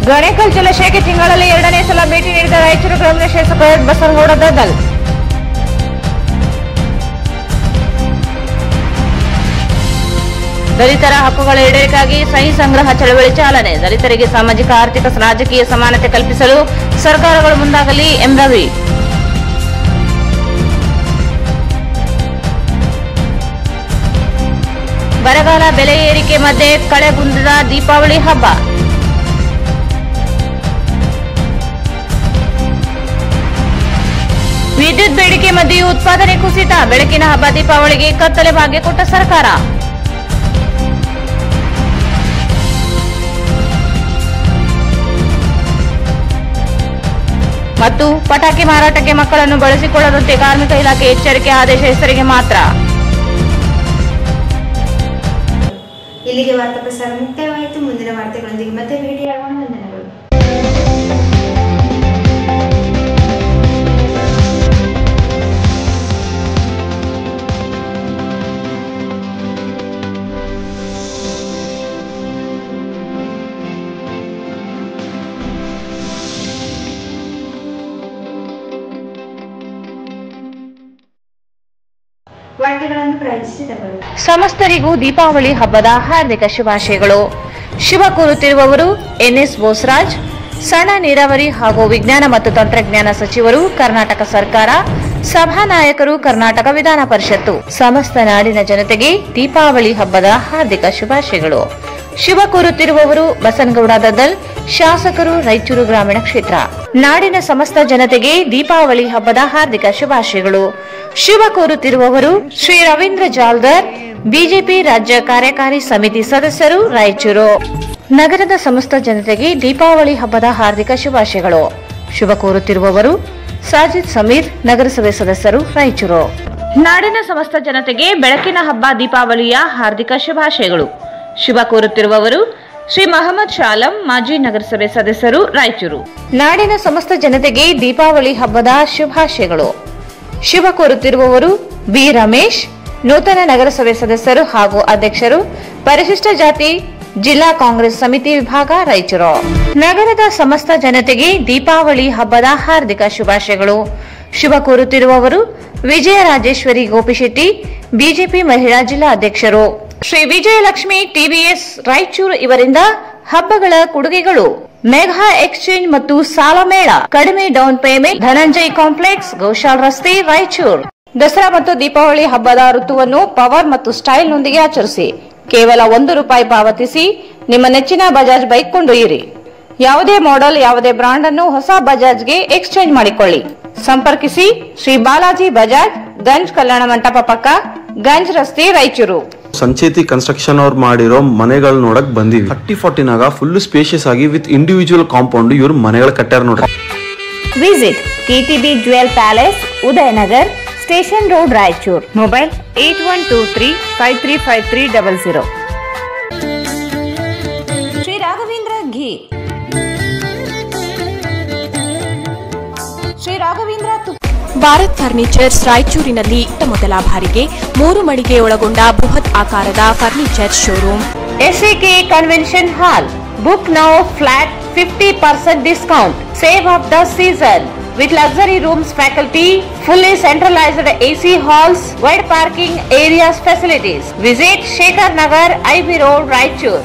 ಗಣೇಕಲ್ ಜಲಾಶಯಕ್ಕೆ ತಿಂಗಳಲ್ಲಿ ಎರಡನೇ ಸಲ ಭೇಟಿ ನೀಡಿದ ರಾಯಚೂರು ಗ್ರಾಮೀಣ ಶಾಸಕ ಬಸನಗೌಡ ದದ್ದಲ್ ದಲಿತರ ಹಕ್ಕುಗಳ ಈಡೇರಿಕೆಗಾಗಿ ಸಹಿ ಸಂಗ್ರಹ ಚಳವಳಿ ಚಾಲನೆ ದಲಿತರಿಗೆ ಸಾಮಾಜಿಕ ಆರ್ಥಿಕ ರಾಜಕೀಯ ಸಮಾನತೆ ಕಲ್ಪಿಸಲು ಸರ್ಕಾರಗಳು ಮುಂದಾಗಲಿ ಎಂ ರವಿ ಬರಗಾಲ ಬೆಲೆ ಏರಿಕೆ ಮಧ್ಯೆ ಕಳೆಗುಂದಿದ ದೀಪಾವಳಿ ಹಬ್ಬ ವಿದ್ಯುತ್ ಬೇಡಿಕೆ ಮಧ್ಯೆಯೂ ಉತ್ಪಾದನೆ ಕುಸಿತ ಬೆಳಕಿನ ಹಬ್ಬ ದೀಪಾವಳಿಗೆ ಕತ್ತಲೆ ಭಾಗ್ಯ ಕೊಟ್ಟ ಸರ್ಕಾರ ಮತ್ತು ಪಟಾಕಿ ಮಾರಾಟಕ್ಕೆ ಮಕ್ಕಳನ್ನು ಬಳಸಿಕೊಳ್ಳದಂತೆ ಕಾರ್ಮಿಕ ಇಲಾಖೆ ಎಚ್ಚರಿಕೆ ಆದೇಶ ಹೆಸರಿಗೆ ಮಾತ್ರ ಇಲ್ಲಿಗೆ ವಾರ್ತಾ ಪ್ರಸಾರ ಮುಕ್ತಾಯವಾಯಿತು ಮುಂದಿನ ವಾರ್ತೆಗಳೊಂದಿಗೆ ಮತ್ತೆ ಭೇಟಿಯಾಗೋಣ ವಂದನೆಗಳು ವಾರ್ತೆಗಳನ್ನು ಪ್ರಾರಂಭಿಸಿದವರು ಸಮಸ್ತರಿಗೂ ದೀಪಾವಳಿ ಹಬ್ಬದ ಹಾರ್ದಿಕ ಶುಭಾಶಯಗಳು ಶುಭ ಕೋರುತ್ತಿರುವವರು ಎನ್ಎಸ್ ಬೋಸರಾಜ್ ಸಣ್ಣ ನೀರಾವರಿ ಹಾಗೂ ವಿಜ್ಞಾನ ಮತ್ತು ತಂತ್ರಜ್ಞಾನ ಸಚಿವರು ಕರ್ನಾಟಕ ಸರ್ಕಾರ ಸಭಾನಾಯಕರು ಕರ್ನಾಟಕ ವಿಧಾನ ಪರಿಷತ್ತು ಸಮಸ್ತ ನಾಡಿನ ಜನತೆಗೆ ದೀಪಾವಳಿ ಹಬ್ಬದ ಹಾರ್ದಿಕ ಶುಭಾಶಯಗಳು ಶುಭ ಕೋರುತ್ತಿರುವವರು ಬಸನಗೌಡ ದದ್ದಲ್ ಶಾಸಕರು ರಾಯಚೂರು ಗ್ರಾಮೀಣ ಕ್ಷೇತ್ರ ನಾಡಿನ ಸಮಸ್ತ ಜನತೆಗೆ ದೀಪಾವಳಿ ಹಬ್ಬದ ಹಾರ್ದಿಕ ಶುಭಾಶಯಗಳು ಶುಭ ಕೋರುತ್ತಿರುವವರು ಶ್ರೀ ರವೀಂದ್ರ ಜಾಲ್ದರ್ ಬಿಜೆಪಿ ರಾಜ್ಯ ಕಾರ್ಯಕಾರಿ ಸಮಿತಿ ಸದಸ್ಯರು ರಾಯಚೂರು ನಗರದ ಸಮಸ್ತ ಜನತೆಗೆ ದೀಪಾವಳಿ ಹಬ್ಬದ ಹಾರ್ದಿಕ ಶುಭಾಶಯಗಳು ಶುಭ ಕೋರುತ್ತಿರುವವರು ಸಾಜಿದ್ ಸಮೀರ್ ನಗರಸಭೆ ಸದಸ್ಯರು ರಾಯಚೂರು ನಾಡಿನ ಸಮಸ್ತ ಜನತೆಗೆ ಬೆಳಕಿನ ಹಬ್ಬ ದೀಪಾವಳಿಯ ಹಾರ್ದಿಕ ಶುಭಾಶಯಗಳು ಶುಭ ಕೋರುತ್ತಿರುವವರು ಶ್ರೀ ಮಹಮ್ಮದ್ ಶಾಲಂ ಮಾಜಿ ನಗರಸಭೆ ಸದಸ್ಯರು ರಾಯಚೂರು ನಾಡಿನ ಸಮಸ್ತ ಜನತೆಗೆ ದೀಪಾವಳಿ ಹಬ್ಬದ ಶುಭಾಶಯಗಳು ಶುಭ ಕೋರುತ್ತಿರುವವರು ಬಿ ರಮೇಶ್ ನೂತನ ನಗರಸಭೆ ಸದಸ್ಯರು ಹಾಗೂ ಅಧ್ಯಕ್ಷರು ಪರಿಶಿಷ್ಟ ಜಾತಿ ಜಿಲ್ಲಾ ಕಾಂಗ್ರೆಸ್ ಸಮಿತಿ ವಿಭಾಗ ರಾಯಚೂರು ನಗರದ ಸಮಸ್ತ ಜನತೆಗೆ ದೀಪಾವಳಿ ಹಬ್ಬದ ಹಾರ್ದಿಕ ಶುಭಾಶಯಗಳು ಶುಭ ಕೋರುತ್ತಿರುವವರು ವಿಜಯ ರಾಜೇಶ್ವರಿ ಗೋಪಿಶೆಟ್ಟಿ ಬಿಜೆಪಿ ಮಹಿಳಾ ಜಿಲ್ಲಾ ಅಧ್ಯಕ್ಷರು ಶ್ರೀ ವಿಜಯಲಕ್ಷ್ಮಿ ಟಿವಿಎಸ್ ರಾಯಚೂರು ಇವರಿಂದ ಹಬ್ಬಗಳ ಕೊಡುಗೆಗಳು ಮೆಗಾ ಎಕ್ಸ್ಚೇಂಜ್ ಮತ್ತು ಸಾಲ ಮೇಳ ಕಡಿಮೆ down payment Dhananjay complex Goshal ರಸ್ತೆ ರಾಯಚೂರು ದಸರಾ ಮತ್ತು ದೀಪಾವಳಿ ಹಬ್ಬದ ಋತುವನ್ನು ಪವರ್ ಮತ್ತು ಸ್ಟೈಲ್ ನೊಂದಿಗೆ ಆಚರಿಸಿ ಕೇವಲ ಒಂದು ರೂಪಾಯಿ ಪಾವತಿಸಿ ನಿಮ್ಮ ನೆಚ್ಚಿನ ಬಜಾಜ್ ಬೈಕ್ ಕೊಂಡೊಯ್ಯಿರಿ ಯಾವುದೇ ಮಾಡೆಲ್ ಯಾವುದೇ ಬ್ರಾಂಡ್ ಅನ್ನು ಹೊಸ ಬಜಾಜ್ಗೆ ಎಕ್ಸ್ಚೇಂಜ್ ಮಾಡಿಕೊಳ್ಳಿ ಸಂಪರ್ಕಿಸಿ ಶ್ರೀ ಬಾಲಾಜಿ ಬಜಾಜ್ ಗಂಜ್ ಕಲ್ಯಾಣ ಮಂಟಪ ಪಕ್ಕ ಗಂಜ್ ರಸ್ತೆ ರಾಯಚೂರು ಸಂಚೇತಿ ಕನ್ಸ್ಟ್ರಕ್ಷನ್ ಅವ್ರು ಮಾಡಿರೋ ಮನೆಗಳು ನೋಡಕ್ ಬಂದಿವಿ ಥರ್ಟಿ ಫಾರ್ಟಿನಾಗ ಫುಲ್ ಸ್ಪೇಷಿಯಸ್ ಆಗಿ ವಿತ್ ಇಂಡಿವಿಜುವಲ್ ಕಾಂಪೌಂಡ್ ಇವ್ರು ಮನೆಗಳು ಕಟ್ಟಾರ ನೋಡ್ರಿ visit KTB jewel palace Udayanagar station road Raichur mobile eight one two three five three five three double zero Shri Raghavendra ghee Shri Raghavendra ತುಪ್ಪ ಭಾರತ್ ಫರ್ನಿಚರ್ಸ್ ರಾಯಚೂರಿನಲ್ಲಿ ಇತ್ತ ಮೊದಲ ಬಾರಿಗೆ ಮೂರು ಮಳಿಗೆ ಒಳಗೊಂಡ ಬೃಹತ್ ಆಕಾರದ furniture showroom SAK convention hall book now flat fifty percent discount save of the season with luxury rooms faculty, fully centralized AC halls, wide parking areas facilities. Visit Shekhar Nagar, IB Road, Raichur.